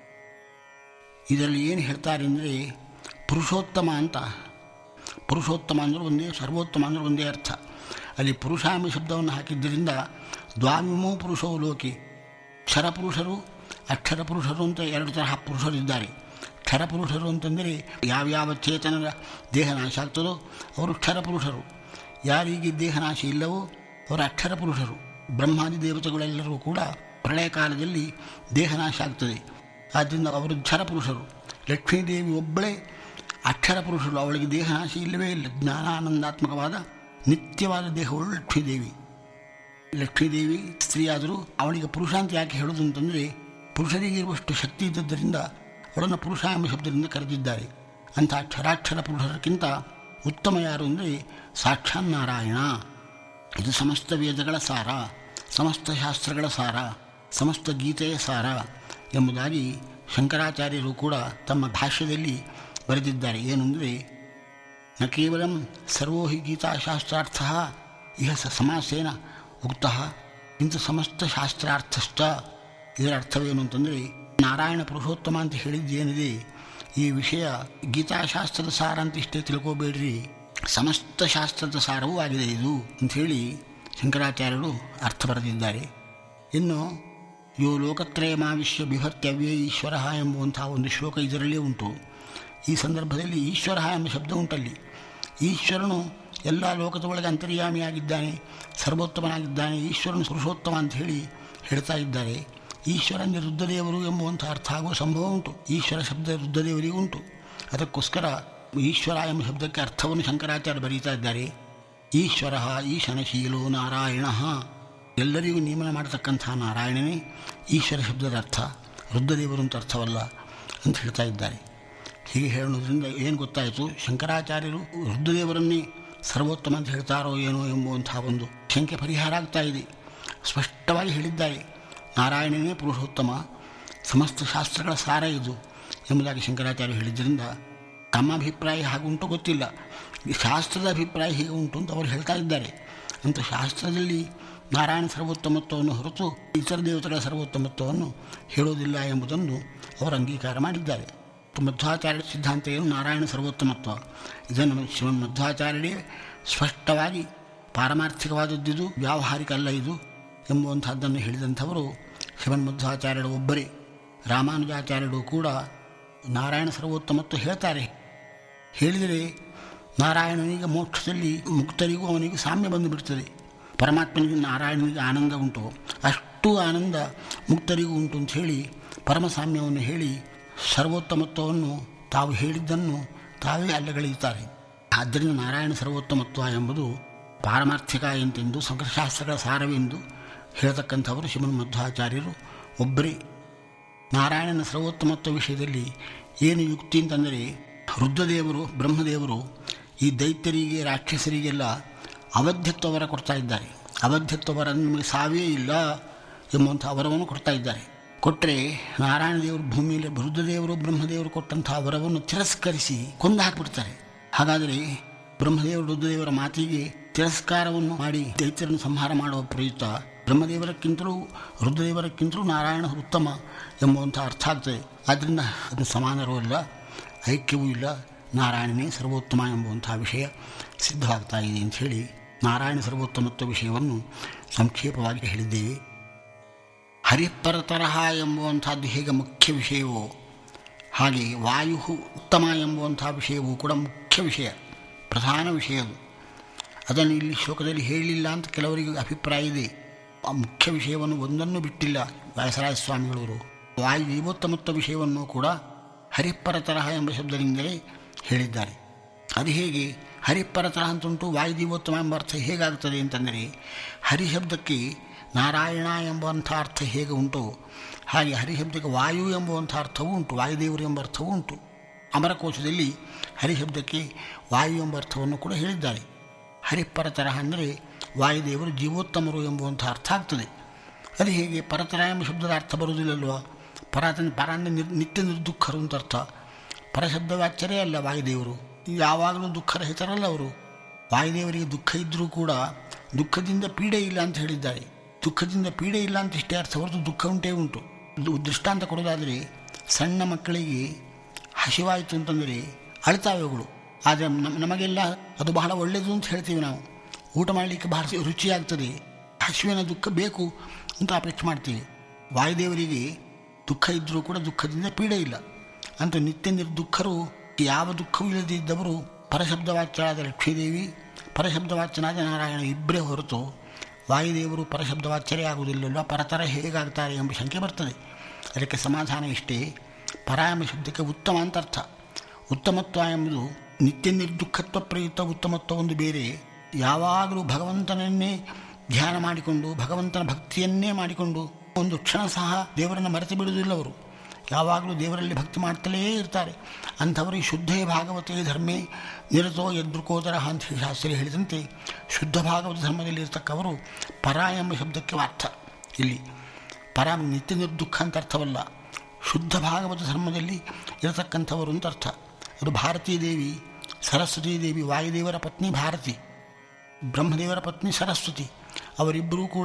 ಇದರಲ್ಲಿ ಏನು ಹೇಳ್ತಾರೆ ಅಂದರೆ ಪುರುಷೋತ್ತಮ ಅಂತ ಪುರುಷೋತ್ತಮ ಅಂದರೆ ಒಂದೇ ಸರ್ವೋತ್ತಮ ಅಂದರೆ ಒಂದೇ ಅರ್ಥ ಅಲ್ಲಿ ಪುರುಷ ಎಂಬ ಶಬ್ದವನ್ನು ಹಾಕಿದ್ದರಿಂದ ದ್ವಾವಿಮೋ ಪುರುಷೋ ಲೋಕಿ ಕ್ಷರಪುರುಷರು ಅಕ್ಷರ ಪುರುಷರು ಅಂತ ಎರಡು ತರಹ ಪುರುಷರಿದ್ದಾರೆ ಕ್ಷರಪುರುಷರು ಅಂತಂದರೆ ಯಾವ್ಯಾವ ಚೇತನರ ದೇಹನಾಶ ಆಗ್ತದೋ ಅವರು ಕ್ಷರಪುರುಷರು ಯಾರಿಗೆ ದೇಹನಾಶ ಇಲ್ಲವೋ ಅವರು ಅಕ್ಷರ ಪುರುಷರು ಬ್ರಹ್ಮಾದಿ ದೇವತೆಗಳೆಲ್ಲರೂ ಕೂಡ ಪ್ರಳಯ ಕಾಲದಲ್ಲಿ ದೇಹನಾಶ ಆಗ್ತದೆ ಆದ್ದರಿಂದ ಅವರು ಕ್ಷರಪುರುಷರು ಲಕ್ಷ್ಮೀದೇವಿ ಒಬ್ಬಳೇ ಅಕ್ಷರ ಪುರುಷರು ಅವಳಿಗೆ ದೇಹನಾಶ ಇಲ್ಲವೇ ಇಲ್ಲ ಜ್ಞಾನಾನಂದಾತ್ಮಕವಾದ ನಿತ್ಯವಾದ ದೇಹಗಳು ಲಕ್ಷ್ಮೀದೇವಿ ಲಕ್ಷ್ಮೀದೇವಿ ಸ್ತ್ರೀಯಾದರೂ ಅವಳಿಗೆ ಪುರುಷ ಅಂತ ಯಾಕೆ ಹೇಳೋದು ಅಂತಂದರೆ ಪುರುಷರಿಗೆ ಇರುವಷ್ಟು ಶಕ್ತಿ ಇದ್ದದ್ದರಿಂದ ಅವಳನ್ನು ಪುರುಷ ಎಂಬ ಶಬ್ದದಿಂದ ಕರೆದಿದ್ದಾರೆ ಅಂಥ ಅಕ್ಷರಾಕ್ಷರ ಪುರುಷರಕ್ಕಿಂತ ಉತ್ತಮ ಯಾರು ಅಂದರೆ ಸಾಕ್ಷಾತ್ ನಾರಾಯಣ ಇದು ಸಮಸ್ತ ವೇದಗಳ ಸಾರ ಸಮಸ್ತ ಶಾಸ್ತ್ರಗಳ ಸಾರ ಸಮಸ್ತ ಗೀತೆಯ ಸಾರ ಎಂಬುದಾಗಿ ಶಂಕರಾಚಾರ್ಯರು ಕೂಡ ತಮ್ಮ ಭಾಷ್ಯದಲ್ಲಿ ಬರೆದಿದ್ದಾರೆ ಏನೆಂದರೆ ನ ಕೇವಲ ಸರ್ವೋ ಹಿ ಗೀತಾಶಾಸ್ತ್ರಾರ್ಥ ಇಹ ಸ ಸಮಾಸೇನ ಉಕ್ತ ಇಂಥ ಸಮಸ್ತ ಶಾಸ್ತ್ರಾರ್ಥಶ್ಚ ಇದರ ಅರ್ಥವೇನು ಅಂತಂದರೆ ನಾರಾಯಣ ಪುರುಷೋತ್ತಮ ಅಂತ ಹೇಳಿದ್ದೇನಿದೆ ಈ ವಿಷಯ ಗೀತಾಶಾಸ್ತ್ರದ ಸಾರ ಅಂತ ಇಷ್ಟೇ ತಿಳ್ಕೋಬೇಡ್ರಿ ಸಮಸ್ತ ಶಾಸ್ತ್ರದ ಸಾರವೂ ಆಗಿದೆ ಇದು ಅಂಥೇಳಿ ಶಂಕರಾಚಾರ್ಯರು ಅರ್ಥ ಬರೆದಿದ್ದಾರೆ ಇನ್ನು ಯೋ ಲೋಕತ್ರಯಮಾವಿಶ್ಯ ಬಿಭರ್ತ್ಯವ್ಯೇ ಈಶ್ವರ ಎಂಬುವಂಥ ಒಂದು ಶ್ಲೋಕ ಇದರಲ್ಲೇ ಉಂಟು ಈ ಸಂದರ್ಭದಲ್ಲಿ ಈಶ್ವರ ಎಂಬ ಶಬ್ದ ಉಂಟಲ್ಲಿ ಈಶ್ವರನು ಎಲ್ಲ ಲೋಕದ ಒಳಗೆ ಅಂತರ್ಯಾಮಿಯಾಗಿದ್ದಾನೆ ಸರ್ವೋತ್ತಮನಾಗಿದ್ದಾನೆ ಈಶ್ವರನು ಪುರುಷೋತ್ತಮ ಅಂತ ಹೇಳಿ ಹೇಳ್ತಾ ಇದ್ದಾರೆ ಈಶ್ವರನ ರುದ್ರದೇವರು ಎಂಬುವಂಥ ಅರ್ಥ ಆಗುವ ಸಂಭವ ಉಂಟು ಈಶ್ವರ ಶಬ್ದ ರುದ್ರದೇವರಿಗೂ ಉಂಟು ಅದಕ್ಕೋಸ್ಕರ ಈಶ್ವರ ಎಂಬ ಶಬ್ದಕ್ಕೆ ಅರ್ಥವನ್ನು ಶಂಕರಾಚಾರ್ಯ ಬರೀತಾ ಇದ್ದಾರೆ ಈಶ್ವರ ಈಶನಶೀಲೋ ನಾರಾಯಣ ಎಲ್ಲರಿಗೂ ನೇಮನ ಮಾಡತಕ್ಕಂಥ ನಾರಾಯಣನೇ ಈಶ್ವರ ಶಬ್ದದ ಅರ್ಥ ರುದ್ರದೇವರು ಅಂತ ಅರ್ಥವಲ್ಲ ಅಂತ ಹೇಳ್ತಾ ಇದ್ದಾರೆ ಹೀಗೆ ಹೇಳೋದ್ರಿಂದ ಏನು ಗೊತ್ತಾಯಿತು ಶಂಕರಾಚಾರ್ಯರು ರುದ್ರದೇವರನ್ನೇ ಸರ್ವೋತ್ತಮ ಅಂತ ಹೇಳ್ತಾರೋ ಏನೋ ಎಂಬುವಂಥ ಒಂದು ಶಂಕೆ ಪರಿಹಾರ ಆಗ್ತಾ ಇದೆ ಸ್ಪಷ್ಟವಾಗಿ ಹೇಳಿದ್ದಾರೆ ನಾರಾಯಣನೇ ಪುರುಷೋತ್ತಮ ಸಮಸ್ತ ಶಾಸ್ತ್ರಗಳ ಸಾರ ಇದು ಎಂಬುದಾಗಿ ಶಂಕರಾಚಾರ್ಯ ಹೇಳಿದ್ದರಿಂದ ತಮ್ಮ ಅಭಿಪ್ರಾಯ ಹಾಗುಂಟು ಗೊತ್ತಿಲ್ಲ ಈ ಶಾಸ್ತ್ರದ ಅಭಿಪ್ರಾಯ ಹೀಗೆ ಉಂಟು ಅಂತ ಅವರು ಹೇಳ್ತಾ ಇದ್ದಾರೆ ಅಂತ ಶಾಸ್ತ್ರದಲ್ಲಿ ನಾರಾಯಣ ಸರ್ವೋತ್ತಮತ್ವವನ್ನು ಹೊರತು ಇತರ ದೇವತೆಗಳ ಸರ್ವೋತ್ತಮತ್ವವನ್ನು ಹೇಳೋದಿಲ್ಲ ಎಂಬುದನ್ನು ಅವರು ಅಂಗೀಕಾರ ಮಾಡಿದ್ದಾರೆ ಮಧ್ವಾಚಾರ್ಯ ಸಿದ್ಧಾಂತ ಏನು ನಾರಾಯಣ ಸರ್ವೋತ್ತಮತ್ವ ಇದನ್ನು ಶ್ರೀಮನ್ ಮಧ್ವಾಚಾರ್ಯರೇ ಸ್ಪಷ್ಟವಾಗಿ ಪಾರಮಾರ್ಥಿಕವಾದದ್ದಿದು ವ್ಯಾವಹಾರಿಕ ಅಲ್ಲ ಇದು ಎಂಬುವಂಥದ್ದನ್ನು ಹೇಳಿದಂಥವರು ಶ್ರೀಮನ್ ಮಧ್ವಾಚಾರ್ಯರು ಒಬ್ಬರೇ ರಾಮಾನುಜಾಚಾರ್ಯರು ಕೂಡ ನಾರಾಯಣ ಸರ್ವೋತ್ತಮತ್ವ ಹೇಳ್ತಾರೆ ಹೇಳಿದರೆ ನಾರಾಯಣನಿಗೆ ಮೋಕ್ಷದಲ್ಲಿ ಮುಕ್ತರಿಗೂ ಅವನಿಗೆ ಸಾಮ್ಯ ಬಂದು ಬಿಡ್ತದೆ ಪರಮಾತ್ಮನಿಗೆ ನಾರಾಯಣನಿಗೆ ಆನಂದ ಉಂಟು ಅಷ್ಟು ಆನಂದ ಮುಕ್ತರಿಗೂ ಉಂಟು ಅಂತ ಹೇಳಿ ಪರಮಸಾಮ್ಯವನ್ನು ಹೇಳಿ ಸರ್ವೋತ್ತಮತ್ವವನ್ನು ತಾವು ಹೇಳಿದ್ದನ್ನು ತಾವೇ ಅಲ್ಲಗಳೆಯುತ್ತಾರೆ ಆದ್ದರಿಂದ ನಾರಾಯಣ ಸರ್ವೋತ್ತಮತ್ವ ಎಂಬುದು ಪಾರಮಾರ್ಥಿಕ ಎಂತೆಂದು ಸಂಕಟಶಾಸ್ತ್ರಗಳ ಸಾರವೆಂದು ಹೇಳ್ತಕ್ಕಂಥವರು ಶ್ರೀಮನ್ ಮಧ್ವಾಚಾರ್ಯರು ಒಬ್ಬರೇ ನಾರಾಯಣನ ಸರ್ವೋತ್ತಮತ್ವ ವಿಷಯದಲ್ಲಿ ಏನು ಯುಕ್ತಿ ಅಂತಂದರೆ ರುದ್ರದೇವರು ಬ್ರಹ್ಮದೇವರು ಈ ದೈತ್ಯರಿಗೆ ರಾಕ್ಷಸರಿಗೆಲ್ಲ ಅವಧ್ಯತ್ವ ವರ ಕೊಡ್ತಾ ಇದ್ದಾರೆ ಅವಧ್ಯತ್ವ ವರ ನಿಮಗೆ ಸಾವೇ ಇಲ್ಲ ಎಂಬುವಂಥ ವರವನ್ನು ಕೊಡ್ತಾ ಇದ್ದಾರೆ ಕೊಟ್ಟರೆ ನಾರಾಯಣ ದೇವರು ಭೂಮಿಯಲ್ಲಿ ರುದ್ರದೇವರು ಬ್ರಹ್ಮದೇವರು ಕೊಟ್ಟಂಥ ವರವನ್ನು ತಿರಸ್ಕರಿಸಿ ಕೊಂದು ಹಾಕಿಬಿಡ್ತಾರೆ ಹಾಗಾದರೆ ಬ್ರಹ್ಮದೇವರು ರುದ್ರದೇವರ ಮಾತಿಗೆ ತಿರಸ್ಕಾರವನ್ನು ಮಾಡಿ ದೈತ್ಯರನ್ನು ಸಂಹಾರ ಮಾಡುವ ಪ್ರಯುಕ್ತ ಬ್ರಹ್ಮದೇವರಕ್ಕಿಂತಲೂ ರುದ್ರದೇವರಕ್ಕಿಂತಲೂ ನಾರಾಯಣ ಉತ್ತಮ ಎಂಬುವಂಥ ಅರ್ಥ ಆಗ್ತದೆ ಆದ್ದರಿಂದ ಅದು ಸಮಾನರೂ ಇಲ್ಲ ಐಕ್ಯವೂ ಇಲ್ಲ ನಾರಾಯಣನೇ ಸರ್ವೋತ್ತಮ ಎಂಬುವಂಥ ವಿಷಯ ಸಿದ್ಧವಾಗ್ತಾ ಇದೆ ಅಂಥೇಳಿ ನಾರಾಯಣ ಸರ್ವೋತ್ತಮತ್ವ ವಿಷಯವನ್ನು ಸಂಕ್ಷೇಪವಾಗಿ ಹೇಳಿದ್ದೇವೆ ಹರಿಪರತರಹ ಎಂಬುವಂಥದ್ದು ಹೇಗೆ ಮುಖ್ಯ ವಿಷಯವೋ ಹಾಗೆ ವಾಯು ಉತ್ತಮ ಎಂಬುವಂಥ ವಿಷಯವೂ ಕೂಡ ಮುಖ್ಯ ವಿಷಯ ಪ್ರಧಾನ ವಿಷಯ ಅದು ಅದನ್ನು ಇಲ್ಲಿ ಶ್ಲೋಕದಲ್ಲಿ ಹೇಳಲಿಲ್ಲ ಅಂತ ಕೆಲವರಿಗೆ ಅಭಿಪ್ರಾಯ ಇದೆ ಆ ಮುಖ್ಯ ವಿಷಯವನ್ನು ಒಂದನ್ನು ಬಿಟ್ಟಿಲ್ಲ ವ್ಯಾಸರಾಯ ಸ್ವಾಮಿಗಳವರು ವಾಯು ಜೀವೋತ್ತಮತ್ವ ವಿಷಯವನ್ನು ಕೂಡ ಹರಿಪರತರಹ ಎಂಬ ಶಬ್ದದಿಂದಲೇ ಹೇಳಿದ್ದಾರೆ ಅದು ಹೇಗೆ ಹರಿಪರತರಹ ಅಂತುಂಟು ವಾಯುಜೀವೋತ್ತಮ ಎಂಬ ಅರ್ಥ ಹೇಗಾಗ್ತದೆ ಅಂತಂದರೆ ಹರಿ ಶಬ್ದಕ್ಕೆ ನಾರಾಯಣ ಎಂಬಂಥ ಅರ್ಥ ಹೇಗೆ ಉಂಟು ಹಾಗೆ ಹರಿಶಬ್ದಕ್ಕೆ ವಾಯು ಎಂಬುವಂಥ ಅರ್ಥವೂ ಉಂಟು ವಾಯುದೇವರು ಎಂಬ ಅರ್ಥವೂ ಉಂಟು ಅಮರಕೋಶದಲ್ಲಿ ಹರಿಶಬ್ದಕ್ಕೆ ವಾಯು ಎಂಬ ಅರ್ಥವನ್ನು ಕೂಡ ಹೇಳಿದ್ದಾರೆ ಹರಿಪರತರ ಅಂದರೆ ವಾಯುದೇವರು ಜೀವೋತ್ತಮರು ಎಂಬುವಂಥ ಅರ್ಥ ಆಗ್ತದೆ ಅದು ಹೇಗೆ ಪರತರ ಎಂಬ ಶಬ್ದದ ಅರ್ಥ ಬರುವುದಿಲ್ಲಲ್ವ ಪರಾತ ಪರ ಅಂದರೆ ನಿರ್ ನಿತ್ಯ ನಿರ್ದುಃಖರು ಅಂತ ಅರ್ಥ ಪರಶಬ್ದ ವಾಚ್ಯರೇ ಅಲ್ಲ ವಾಯುದೇವರು ಯಾವಾಗಲೂ ದುಃಖರಹಿತರಲ್ಲ ಅವರು ವಾಯುದೇವರಿಗೆ ದುಃಖ ಇದ್ದರೂ ಕೂಡ ದುಃಖದಿಂದ ಪೀಡೆ ಇಲ್ಲ ಅಂತ ಹೇಳಿದ್ದಾರೆ ದುಃಖದಿಂದ ಪೀಡೆ ಇಲ್ಲ ಅಂತ ಇಷ್ಟೇ ಅರ್ಥ ಹೊರತು ದುಃಖ ಉಂಟೇ ಉಂಟು ಇದು ದೃಷ್ಟಾಂತ ಕೊಡೋದಾದರೆ ಸಣ್ಣ ಮಕ್ಕಳಿಗೆ ಹಸಿವಾಯಿತು ಅಂತಂದರೆ ಅಳ್ತಾವೆಗಳು ಆದರೆ ನಮ್ಮ ನಮಗೆಲ್ಲ ಅದು ಬಹಳ ಒಳ್ಳೆಯದು ಅಂತ ಹೇಳ್ತೀವಿ ನಾವು ಊಟ ಮಾಡಲಿಕ್ಕೆ ಬಹಳ ರುಚಿಯಾಗ್ತದೆ ಹಸಿವಿನ ದುಃಖ ಬೇಕು ಅಂತ ಅಪೇಕ್ಷೆ ಮಾಡ್ತೀವಿ ವಾಯುದೇವರಿಗೆ ದುಃಖ ಇದ್ದರೂ ಕೂಡ ದುಃಖದಿಂದ ಪೀಡೆ ಇಲ್ಲ ಅಂತ ನಿತ್ಯ ನಿರ್ದುಃಖರು ಯಾವ ದುಃಖವೂ ಇಲ್ಲದಿದ್ದವರು ಪರಶಬ್ದವಾಚ್ಯರಾದ ಲಕ್ಷ್ಮೀದೇವಿ ಪರಶಬ್ದವಾಚ್ಯನಾದ ನಾರಾಯಣ ಇಬ್ಬರೇ ಹೊರತು ವಾಯುದೇವರು ಪರಶಬ್ದವಾಚ್ಯರೇ ಆಗುವುದಿಲ್ಲಲ್ಲ ಪರತರ ಹೇಗಾಗ್ತಾರೆ ಎಂಬ ಶಂಕೆ ಬರ್ತದೆ ಅದಕ್ಕೆ ಸಮಾಧಾನ ಇಷ್ಟೇ ಪರ ಎಂಬ ಶಬ್ದಕ್ಕೆ ಉತ್ತಮ ಅಂತ ಅರ್ಥ ಉತ್ತಮತ್ವ ಎಂಬುದು ನಿತ್ಯ ನಿರ್ದುಃಖತ್ವ ಪ್ರಯುಕ್ತ ಉತ್ತಮತ್ವ ಒಂದು ಬೇರೆ ಯಾವಾಗಲೂ ಭಗವಂತನನ್ನೇ ಧ್ಯಾನ ಮಾಡಿಕೊಂಡು ಭಗವಂತನ ಭಕ್ತಿಯನ್ನೇ ಮಾಡಿಕೊಂಡು ಒಂದು ಕ್ಷಣ ಸಹ ದೇವರನ್ನು ಮರೆತು ಬಿಡುವುದಿಲ್ಲ ಅವರು ಯಾವಾಗಲೂ ದೇವರಲ್ಲಿ ಭಕ್ತಿ ಮಾಡ್ತಲೇ ಇರ್ತಾರೆ ಅಂಥವರಿಗೆ ಶುದ್ಧೇ ಭಾಗವತೇ ಧರ್ಮೇ ನಿರತೋ ಯದೃಕೋದರ ಅಂತ ಶಾಸ್ತ್ರಿ ಹೇಳಿದಂತೆ ಶುದ್ಧ ಭಾಗವತ ಧರ್ಮದಲ್ಲಿ ಇರ್ತಕ್ಕವರು ಪರ ಎಂಬ ಶಬ್ದಕ್ಕೆ ಅರ್ಥ ಇಲ್ಲಿ ಪರ ನಿತ್ಯ ನಿರ್ದುಃಖ ಅಂತ ಅರ್ಥವಲ್ಲ ಶುದ್ಧ ಭಾಗವತ ಧರ್ಮದಲ್ಲಿ ಇರತಕ್ಕಂಥವರು ಅಂತ ಅರ್ಥ ಅದು ಭಾರತೀ ದೇವಿ ಸರಸ್ವತೀ ದೇವಿ ವಾಯುದೇವರ ಪತ್ನಿ ಭಾರತಿ ಬ್ರಹ್ಮದೇವರ ಪತ್ನಿ ಸರಸ್ವತಿ ಅವರಿಬ್ಬರೂ ಕೂಡ